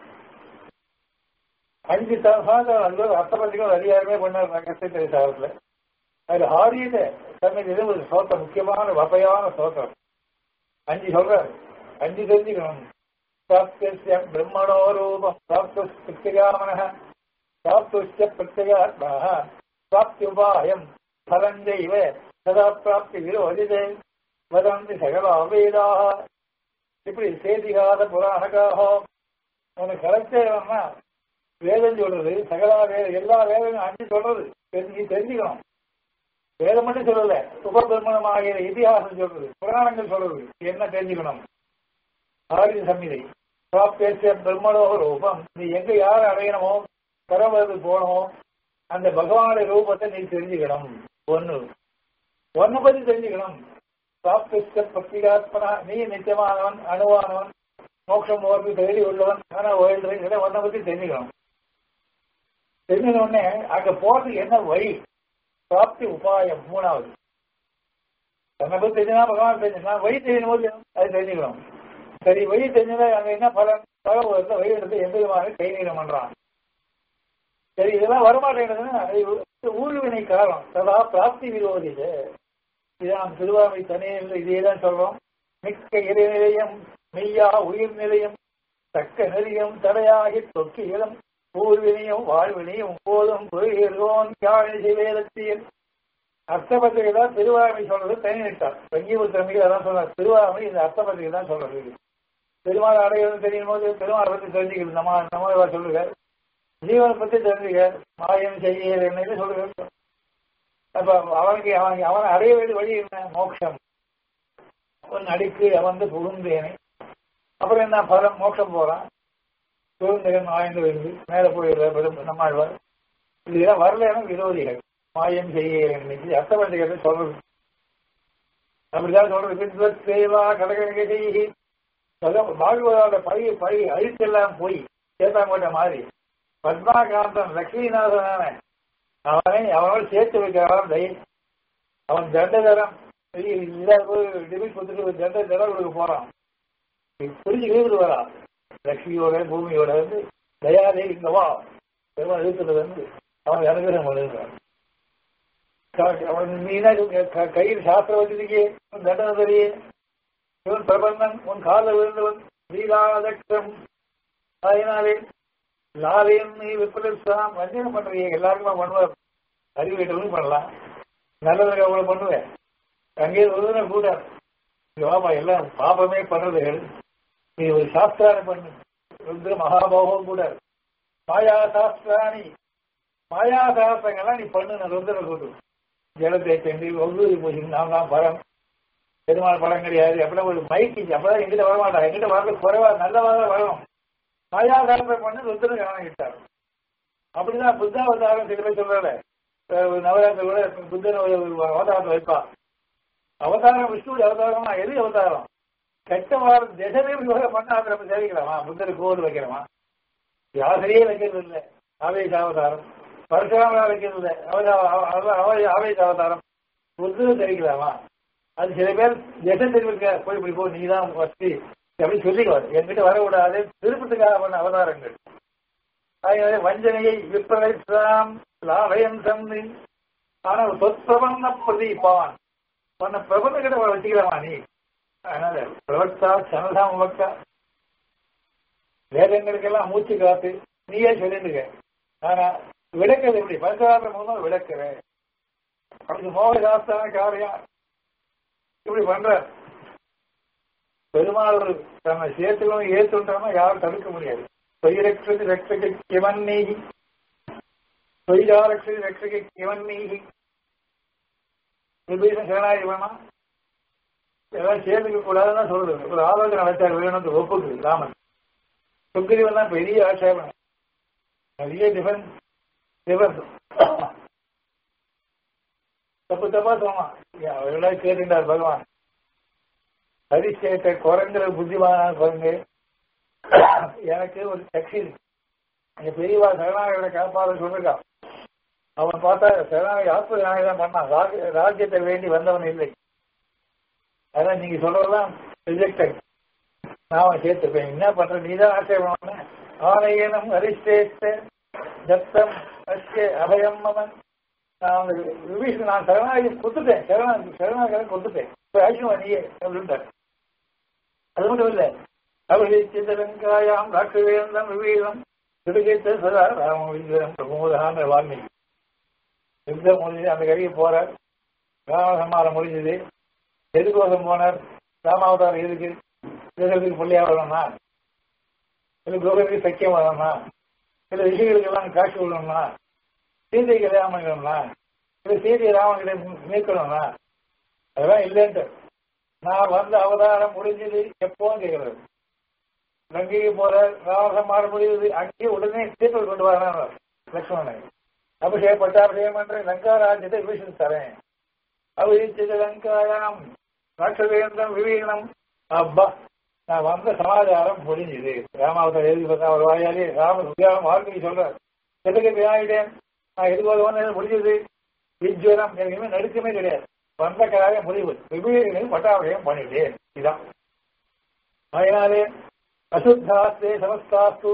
அஞ்சு சாதம் அந்த அர்த்த பண்டிகை அதிகாரமே பண்ணார் கஷ்ட தெரிசாரத்தில் அது ஆரியத தன்னுக்கு இது ஒரு சோத்திரம் முக்கியமான வகையான சோத்திரம் அஞ்சு சொல்றாரு அஞ்சு தெரிஞ்சுக்கணும் பிராப்திய பிரம்மணோ ரூபம் பிராப்து பிரத்யகாமன பிராப்துச்ச பிரத்யகாத்மாக பிராப்தி உபாயம் பலஞ்சைவ சதா பிராப்தி விரோதிதே வதந்தி சகல அவேதாக இப்படி சேதிகாத புராணகாக உனக்கு கரெக்டா வேதம் சொல்றது சகலா வேத எல்லா வேதங்களும் அஞ்சு சொல்றது தெரிஞ்சு தெரிஞ்சுக்கணும் வேதம் மட்டும் சொல்லல உபபிரமணமாகிற இதிகாசம் சொல்றது புராணங்கள் சொல்றது என்ன தெரிஞ்சுக்கணும் ஆரிய சம்மிதை பேசிய பிரம்மலோக ரூபம் நீ எங்க யார் அடையணுமோ பரவது போனோமோ அந்த பகவானுடைய ரூபத்தை நீ தெரிஞ்சுக்கணும் ஒண்ணு ஒன்ன பத்தி தெரிஞ்சுக்கணும் சாப்திஸ்க பக்திகாத்மனா நீ நித்தியமானவன் அணுவானவன் மோட்சம் போறது தேடி உள்ளவன் ஆனா ஓய்வு ஒன்ன பத்தி தெரிஞ்சுக்கணும் தெரிஞ்ச உடனே அங்க போறதுக்கு என்ன வழி பிராப்தி உபாயம் மூணாவது தன்னை பத்தி தெரிஞ்சா பகவான் தெரிஞ்சுனா வழி தெரியணும் போது அது தெரிஞ்சுக்கணும் சரி வழி தெரிஞ்சதா அங்க என்ன பலன் தகவல் வழி எடுத்து எந்த விதமான கை நீளம் பண்றான் சரி இதெல்லாம் வரமாட்டேங்குதுன்னா அது ஊழ்வினை காரணம் சதா பிராப்தி விரோதி இது இதை நாம் திருவாமை தனியில் இதே தான் சொல்றோம் மிக்க இறைநிலையம் மெய்யா உயிர் நிலையம் தக்க நெறியம் தடையாகி தொக்கி இளம் பூர்வினையும் வாழ்வினையும் போதும் புரிகிறோன் யாழை வேதத்தியல் அர்த்தபத்திரிகை தான் திருவாமை சொல்றது தனி நிட்டார் சங்கீபத்திரமிகள் அதான் சொன்னார் திருவாமை இந்த அர்த்தபத்திரிகை தான் சொல்றது பெருமாள் அடைகிறது தெரியும் போது பெருமாளை பத்தி தெரிஞ்சுக்கிறது நம்ம நம்ம சொல்லுங்க ஜீவனை பத்தி தெரிஞ்சுக்க மாயம் செய்ய என்ன சொல்லுங்க அப்ப அவனுக்கு அவன் அவனை அடைய வேண்டிய வழி என்ன மோட்சம் அவன் அடிக்கு அவன் புகுந்தேனே அப்புறம் என்ன பலம் மோட்சம் போறான் சுதந்திரன் ஆய்ந்து விழுந்து மேல போயிடுற பெரும் நம்மாழ்வார் இதெல்லாம் வரலன்னா விரோதிகள் மாயம் செய்ய இன்னைக்கு அர்த்தபண்டிகை சொல்றது அப்படிதான் சொல்றது சேவா கடகடகை செய்கி வாழ்வதோட பழி பழி அழித்தெல்லாம் போய் சேத்தாங்கோட்டை மாதிரி பத்மாகாந்தன் லட்சுமிநாதனான அவனை அவனோட சேர்த்து வைக்கிறான் தைரியம் அவன் தண்ட தரம் டிபிட் கொடுத்துட்டு ஒரு தண்ட தரம் கொடுக்க போறான் புரிஞ்சு கேட்டு வரான் லட்சுமியோட பூமியோட வந்து தயாதேவி இங்க வா பெருமாள் இருக்கிறது வந்து அவன் அனுகிரகம் எழுதுறான் அவன் நீனா கையில் சாஸ்திரம் வச்சிருக்கே தண்டனை தெரியே இவன் பிரபந்தன் உன் காலில் விழுந்தவன் லீலாதக்ஷம் அதனாலே லாலையும் நீ விற்பலாம் வஞ்சனம் பண்றீங்க எல்லாருக்குமே பண்ணுவார் அறிவிட்டவங்களும் பண்ணலாம் நல்லதுக்கு அவ்வளவு பண்ணுவேன் அங்கே ஒரு கூட வாமா எல்லாம் பாபமே பண்றது நீ ஒரு சாஸ்திராணி பண்ணு ருத்ர மகாபோகம் கூட மாயா சாஸ்திராணி மாயா சாஸ்திரங்கள்லாம் நீ பண்ணு ருத்ர கூட்டு ஜலத்தை சென்று ஒவ்வொரு பூஜை நான் தான் படம் பெருமாள் படம் கிடையாது அப்படிலாம் ஒரு மைக்கு அப்பதான் எங்கிட்ட வரமாட்டான் எங்கிட்ட வரது குறைவா நல்லதாக வரணும் மாயாதாரத்தை பண்ணி ருத்ரன் கவனிக்கிட்டார் அப்படிதான் புத்தாவதாரம் சில பேர் சொல்றாரு நவராத்திரி கூட புத்தன் அவதாரத்தை வைப்பா அவதாரம் விஷ்ணுடைய அவதாரமா எது அவதாரம் கெட்ட வாரம் திசமே பண்ண அதை நம்ம சேவிக்கலாமா புத்தர் கோவில் வைக்கிறோமா யாசரையே வைக்கிறது இல்லை ஆவேச அவதாரம் பரசுராமரா வைக்கிறது இல்லை ஆவேச அவதாரம் புத்தர் தெரிவிக்கலாமா அது சில பேர் திசை தெரிவிக்க போய் இப்படி போ நீ தான் வசதி அப்படி சொல்லிக்குவார் என்கிட்ட வரக்கூடாது திருப்பத்துக்காக பண்ண அவதாரங்கள் அதனால வஞ்சனையை விற்பனைத்தாம் லாபயம் தந்து ஆனா சொற்பிரபந்த பிரதீபான் உன்னை பிரபந்த கிட்ட வச்சுக்கலாமா நீ அதனால பிரவக்தா சனதாம் வக்தா வேதங்களுக்கெல்லாம் மூச்சு காத்து நீயே சொல்லிட்டுக்க ஆனா விளக்கிறது எப்படி பஞ்சராத்திரம் மூலம் விளக்குறேன் அதுக்கு மோகசாஸ்தான காரியம் இப்படி பண்ற பெருமாள் தன்னை சேர்த்துக்கணும் ஏற்றுன்றோம்னா யாரும் தடுக்க முடியாது தொயிரக்ஷதி ரட்சகை கிவன் நீகி தொயிலாரக்ஷதி ரட்சகை கிவன் நீகி விபீஷன் சரணாகி வேணாம் எல்லாம் சேர்ந்துக்க கூடாதுன்னு சொல்றது ஒரு ஆலோசனை வச்சார் வேணும் ஒப்புக்கு ராமன் சுக்ரீவன் தான் பெரிய ஆட்சேபனை நிறைய டிஃபென்ஸ் டிஃபென்ஸ் தப்பு தப்பா சொன்னான் அவர்களாக கேட்டுட்டார் பகவான் ஹரிசேட்ட குரங்குற புத்திமான குரங்கு எனக்கு ஒரு சக்தி எங்க பெரியவா சரணாகரை காப்பாத சொல்லிருக்கான் அவன் பார்த்தா சரணாகி ஆத்ம தான் பண்ணான் ராஜ்யத்தை வேண்டி வந்தவன் இல்லை அதான் நீங்க சொல்றதெல்லாம் ரிஜெக்டட் நான் அவன் சேர்த்துப்பேன் என்ன பண்ற நீதான் ஆட்சேபம் ஆலயனம் ஹரிஷ்டேத்த தத்தம் அஸ்ய அபயம் மமன் நான் அந்த விபீஷன் நான் சரணாகி கொடுத்துட்டேன் சரணா சரணாகரம் கொடுத்துட்டேன் இப்போ ஆச்சுவா நீயே அப்படின்ட்டார் அது மட்டும் இல்ல அவளிச்சிதலங்காயாம் ராட்சவேந்தம் விவீதம் திடுகைத்த சதா ராமவீரம் பிரமோதான வால்மீகி யுத்தம் முடிஞ்சு அந்த கரைக்கு போறார் ராமசம்மாரம் முடிஞ்சது எதுக்கோசம் போனார் ராமாவதாரம் எதுக்கு கிரகத்துக்கு பள்ளியா வரணும்னா இல்லை குருவருக்கு சக்கியம் வரணும்னா சில விஷயங்களுக்கு எல்லாம் காட்சி விடணும்னா சீதை கல்யாணம் பண்ணிக்கணும்னா இல்லை சீதை ராமன் மீட்கணும்னா அதெல்லாம் இல்லைன்ட்டு நான் வந்த அவதாரம் முடிஞ்சது எப்போன்னு கேட்கறது லங்கைக்கு போற ராமசம்மாரம் முடியுது அங்கேயே உடனே சீட்டல் கொண்டு வரான் லக்ஷ்மணன் அபிஷேக பட்டாபிஷேகம் பண்ற லங்கா ராஜ்யத்தை விபீஷன் தரேன் அபிஷிச்சது லங்காயாம் ராட்சவேந்திரம் விவீகனம் அப்பா நான் வந்த சமாச்சாரம் முடிஞ்சுது ராமாவதாரம் எழுதி பார்த்தா அவர் வாயாலே ராம சுத்தியாரம் வாழ்க்கை சொல்றார் எதுக்கு ஆகிட்டேன் நான் எதுக்கு வந்து முடிஞ்சது விஜ்வரம் எனக்கு இனிமே நடுக்கமே கிடையாது வந்த கலாக முடிவு விபீகனையும் பட்டாபிஷேகம் பண்ணிட்டேன் இதான் அதனாலே அசுத்தாஸ்தே சமஸ்தாஸ்து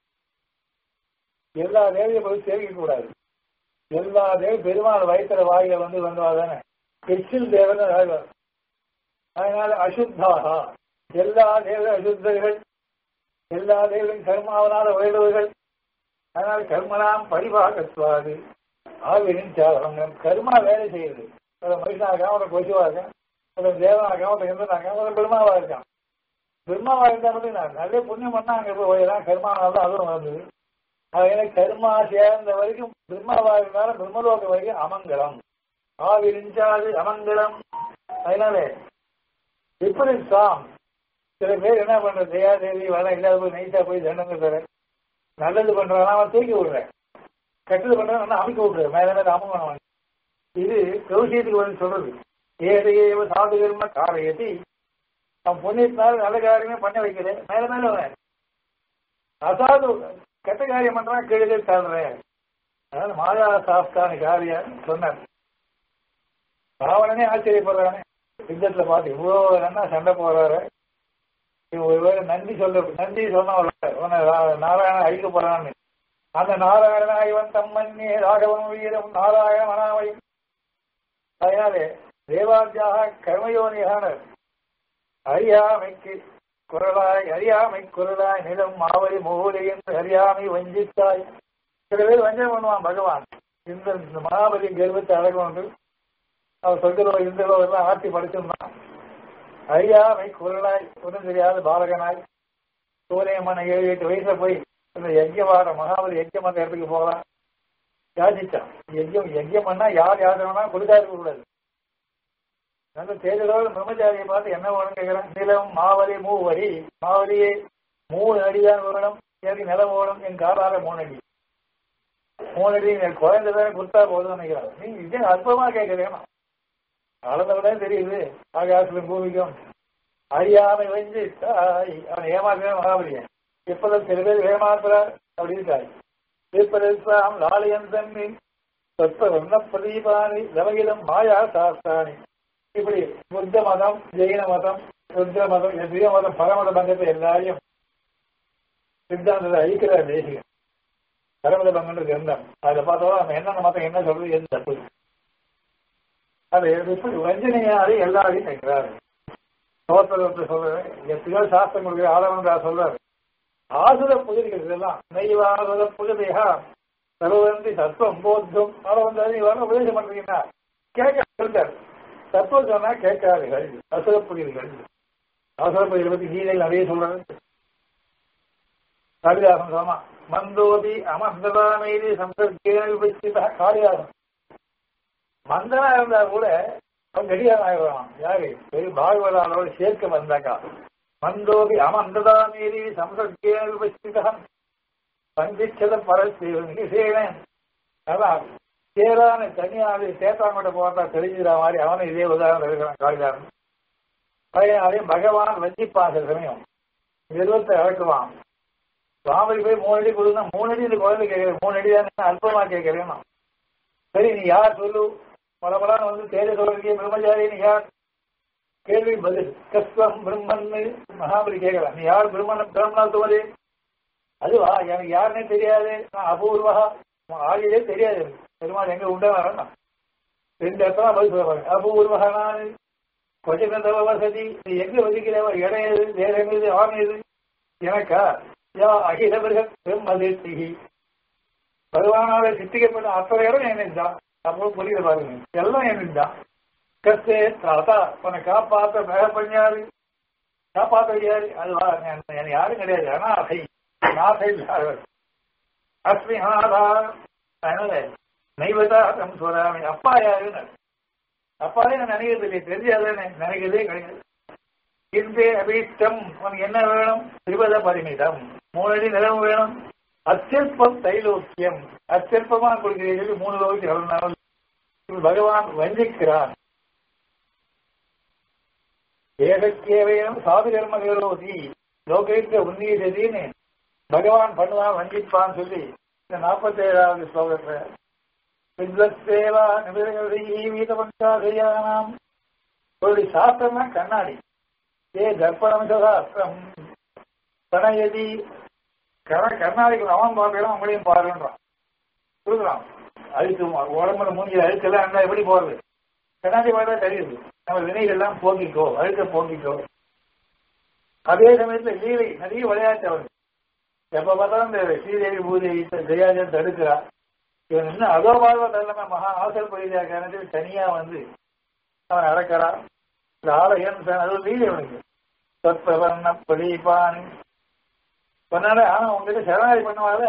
எல்லா தேவையும் போய் சேவிக்க கூடாது எல்லா தேவி பெருமாள் வயிற்றுல வாயில வந்து வந்தவா தானே எச்சில் தேவன் ஆழ்வார் அதனால அசுத்தாக எல்லா தேவ அசுத்தர்கள் எல்லா தேவரும் கர்மாவனால உயர்ந்தவர்கள் அதனால கர்மனாம் பரிபாகத்துவாது ஆவிரின் சாதனம் கர்மா வேலை செய்யுது ஒரு மனுஷனா இருக்கான் ஒரு கொசுவா இருக்கான் ஒரு தேவனா இருக்கான் ஒரு இந்திரனா இருக்கான் ஒரு பெருமாவா இருக்கான் பெருமாவா இருந்தா மட்டும் நான் நிறைய புண்ணியம் பண்ணா அங்க போய் போயிடலாம் கர்மானால தான் அதுவும் வந்தது அதனால கர்மா சேர்ந்த வரைக்கும் பிரம்மாவா இருந்தாலும் பிரம்மலோகம் வரைக்கும் அமங்கலம் ஆவிரிஞ்சாது அமங்கலம் அதனால இப்படி சாம் சில பேர் என்ன பண்ற தயாதேவி வர இல்லாத போய் நைட்டா போய் தண்டனை தர நல்லது பண்றான் அவன் தூக்கி விடுறேன் கெட்டது பண்றான் அமைக்க விட்டுறேன் மேல மேல அமங்கலம் இது கௌசியத்துக்கு வந்து சொல்றது ஏதையேவ சாது கர்ம காரையத்தி அவன் புண்ணியத்தினால நல்ல காரியமே பண்ண வைக்கிறேன் மேல மேல அவன் அசாது கெட்ட காரியம் பண்றான் கீழே தள்ளுறேன் அதாவது மாயா சாஸ்தான காரியம் சொன்னார் ராவணனே ஆச்சரியப்படுறானே யுத்தத்துல பார்த்து இவ்வளவு நல்லா சண்டை போறாரு இவன் ஒருவேளை நன்றி சொல்ல நன்றி சொன்ன நாராயணன் அழிக்க போறான்னு அந்த நாராயண இவன் தம்மன்னே ராகவன் வீரம் நாராயண மனாமையும் அதனாலே தேவாத்தியாக கர்மயோனியான அறியாமைக்கு குரலாய் அறியாமை குரலாய் நிலம் மாவரி மூலை என்று அறியாமை வஞ்சித்தாய் சில பேர் வஞ்சனம் பண்ணுவான் பகவான் இந்த இந்த மகாபலி கர்வத்தை அழகு அவர் சொல்கிறோ இந்தோ எல்லாம் ஆட்சி படைச்சிருந்தான் அறியாமை குரலாய் ஒன்றும் தெரியாத பாலகனாய் சூரியமான ஏழு எட்டு வயசுல போய் இந்த யஜ்யவாட மகாபலி யஜ்யம் அந்த இடத்துக்கு போகலாம் யாசிச்சான் யஜ்யம் யஜ்யம் பண்ணா யார் யாதனா கொடுக்காது கூடாது நல்ல தேர்தலோடு பிரம்மச்சாரியை பார்த்து என்ன வேணும் கேட்கிறேன் நிலம் மாவலி மூவரி மாவலியே மூணு அடிதான் வரணும் எனக்கு நிலம் ஓடும் என் காலால மூணு அடி மூணு அடி என் குழந்தை தானே கொடுத்தா போதும் நினைக்கிறான் நீ இதே அற்பமா கேட்கறேன் அளந்தவிட தெரியுது ஆகாசலும் பூமிக்கும் அறியாமை வந்து தாய் அவன் ஏமாத்துறேன் மகாபலியன் இப்பதான் சில பேர் ஏமாத்துறார் அப்படி இருக்காய் திருப்பதிசாம் லாலியன் தண்ணி சொற்ப வர்ண பிரதீபானி தவகிதம் மாயா சாஸ்தானி இப்படி புத்த மதம் ஜெயின மதம் புத்த மதம் எதிரிய மதம் பரமத பங்கத்தை எல்லாரையும் சித்தாந்தத்தை அழிக்கிறார் தேசிகம் பரமத பங்கன்ற கிரந்தம் அதுல பார்த்தோம் நம்ம என்னென்ன மதம் என்ன சொல்றது எது தப்பு அது இப்படி வஞ்சனையாரு எல்லாரையும் கேட்கிறாரு சோத்திரத்தை சொல்றாரு எத்தனையோ சாஸ்திரம் கொடுக்குற ஆதவன்றா சொல்றாரு ஆசுர புதிர்கள் இதெல்லாம் நெய்வாசுர புகதையா சர்வந்தி தத்துவம் போத்தும் ஆதவன் நீ வர உபதேசம் பண்றீங்கன்னா கேட்க சொல்றாரு தத்துவம் சொன்னா கேட்காதுகள் அசுர புதிர்கள் அசுர புதிகளை பத்தி கீதையில் நிறைய சொல்றாரு காளிதாசன் சொன்னா மந்தோதி அமர்ந்ததா மீது சம்பர்க்கேன விபச்சிதா காளிதாசன் மந்தனா இருந்தா கூட அவன் கடிகாரம் ஆயிடுவான் யாரு பெரிய பாகவதானோட சேர்க்க வந்தாக்கா மந்தோபி அமந்ததா மீறி சம்சர்க்கேன விபச்சிதா பஞ்சிச்சத பரசேவன் அதான் சேரான தனியாளு சேத்தாங்கோட்ட போட்டா தெரிஞ்சுக்கிற மாதிரி அவனும் இதே உதாரணம் இருக்கிறான் காளிதாரன் அதே பகவான் வஞ்சிப்பான் சில சமயம் நிறுவத்தை இறக்குவான் சுவாமி போய் மூணு அடி கொடுங்க மூணு அடி இந்த குழந்தை கேட்கிறேன் மூணு அடி தானே அல்பமா கேட்கிறேன் சரி நீ யார் சொல்லு பலபலான்னு வந்து தேஜ சொல்றீங்க பிரம்மச்சாரி நீ யார் கேள்வி பதில் கஸ்வம் பிரம்மன் மகாபலி கேட்கலாம் நீ யார் பிரம்மன் பிரம்மனால் துவதே அதுவா எனக்கு யாருன்னே தெரியாது நான் அபூர்வா ஆகியதே தெரியாது எனக்கு பெருமாள் எங்க உண்டே வரணும் ரெண்டு இடத்துல பதில் சொல்லுவாங்க அபூர்வா நான் கொஞ்சம் வசதி நீ எங்க வதிக்கிறவ இடம் எது வேற எங்க ஆண் எது எனக்கா யா அகிலவர்கள் பிரம்மதேசிகி பகவானால சித்திக்கப்பட்ட அத்தனை இடம் என்னதான் அப்போ புரியுது பாருங்க எல்லாம் என்னதான் கஸ்தே தாத்தா உன்னை காப்பாத்த மேல பண்ணியாரு காப்பாற்ற யாரு அது வா- எனக்கு எனக்கு யாரும் கிடையாது அனாதை நாதை இல்லாதவர் அஸ்மி அனாதா அதனால நைவதா தம் சொல்லாம அப்பா யாருன்னு அப்பாவே நான் நினைக்கிறது இல்லை தெரிஞ்சாதானே நினைக்கிறதே கிடையாது இன்றே அபீஷ்டம் உனக்கு என்ன வேணும் திரிபத பரிமிதம் மூணு அடி நிலம் வேணும் அத்தியல்பம் தைலோக்கியம் அத்தியல்பமா கொடுக்கிறீர்கள் மூணு லோகத்தில் எவ்வளவு நாள் இப்படி பகவான் வஞ்சிக்கிறான் ஏகக்கேவையும் சாது கர்ம விரோதி லோகிக்க உன்னீததின்னு பகவான் பண்ணுவான் வஞ்சிப்பான்னு சொல்லி இந்த நாற்பத்தி ஏழாவது ஸ்லோகத்துல வித்வத்சேவா நிமிதீவீத பஞ்சாதையானாம் ஒரு சாஸ்திரம்னா கண்ணாடி ஏ தர்ப்பணம் சாஸ்திரம் பணயதி கர கண்ணாடிக்கு அவன் பார்க்கலாம் அவங்களையும் பாருன்றான் கொடுக்குறான் அழுக்கு உடம்புல மூஞ்சி அழுக்கெல்லாம் இருந்தா எப்படி போறது கண்ணாடி பார்த்தா தெரியுது நம்ம வினைகள்லாம் போக்கிக்கோ அழுக்க போக்கிக்கோ அதே சமயத்துல லீலை நிறைய விளையாட்டு அவன் எப்ப பார்த்தாலும் இந்த ஸ்ரீதேவி பூதேவி ஜெயாஜன் தடுக்கிறா இவன் இன்னும் அதோ வாழ்வ தள்ளம மகா ஆசல் பகுதியா காரணத்தில் தனியா வந்து அவன் அடக்கிறான் இந்த ஆலயம் அது ஒரு லீலை அவனுக்கு சொற்பவர்ண பழிப்பான் சொன்னாலே ஆனா உங்ககிட்ட சரணாதி பண்ணுவாத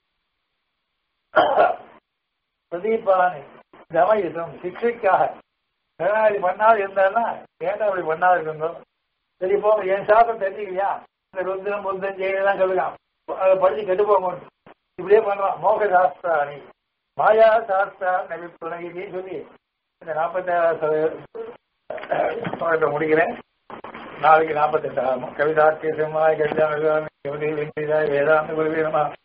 பிரதீபானி கமயுதம் சிக்ஷைக்காக சரணாதி பண்ணாது இருந்தாருன்னா ஏன்டா அப்படி பண்ணாது இருந்தோம் சரி போங்க என் சாப்பிட தெரிஞ்சுக்கலையா இந்த ருத்ரம் புத்தம் ஜெயிலாம் சொல்லுறான் அதை படிச்சு கெட்டு போக மாட்டோம் இப்படியே பண்றான் மோக சாஸ்திராணி மாயா சாஸ்திரா நபி துணகிரின்னு சொல்லி இந்த நாற்பத்தி முடிக்கிறேன் நாளைக்கு நாற்பத்தெட்டு ஆகும் கவிதா சிம்மாய் கவிதா வேதாந்த குருவீரமா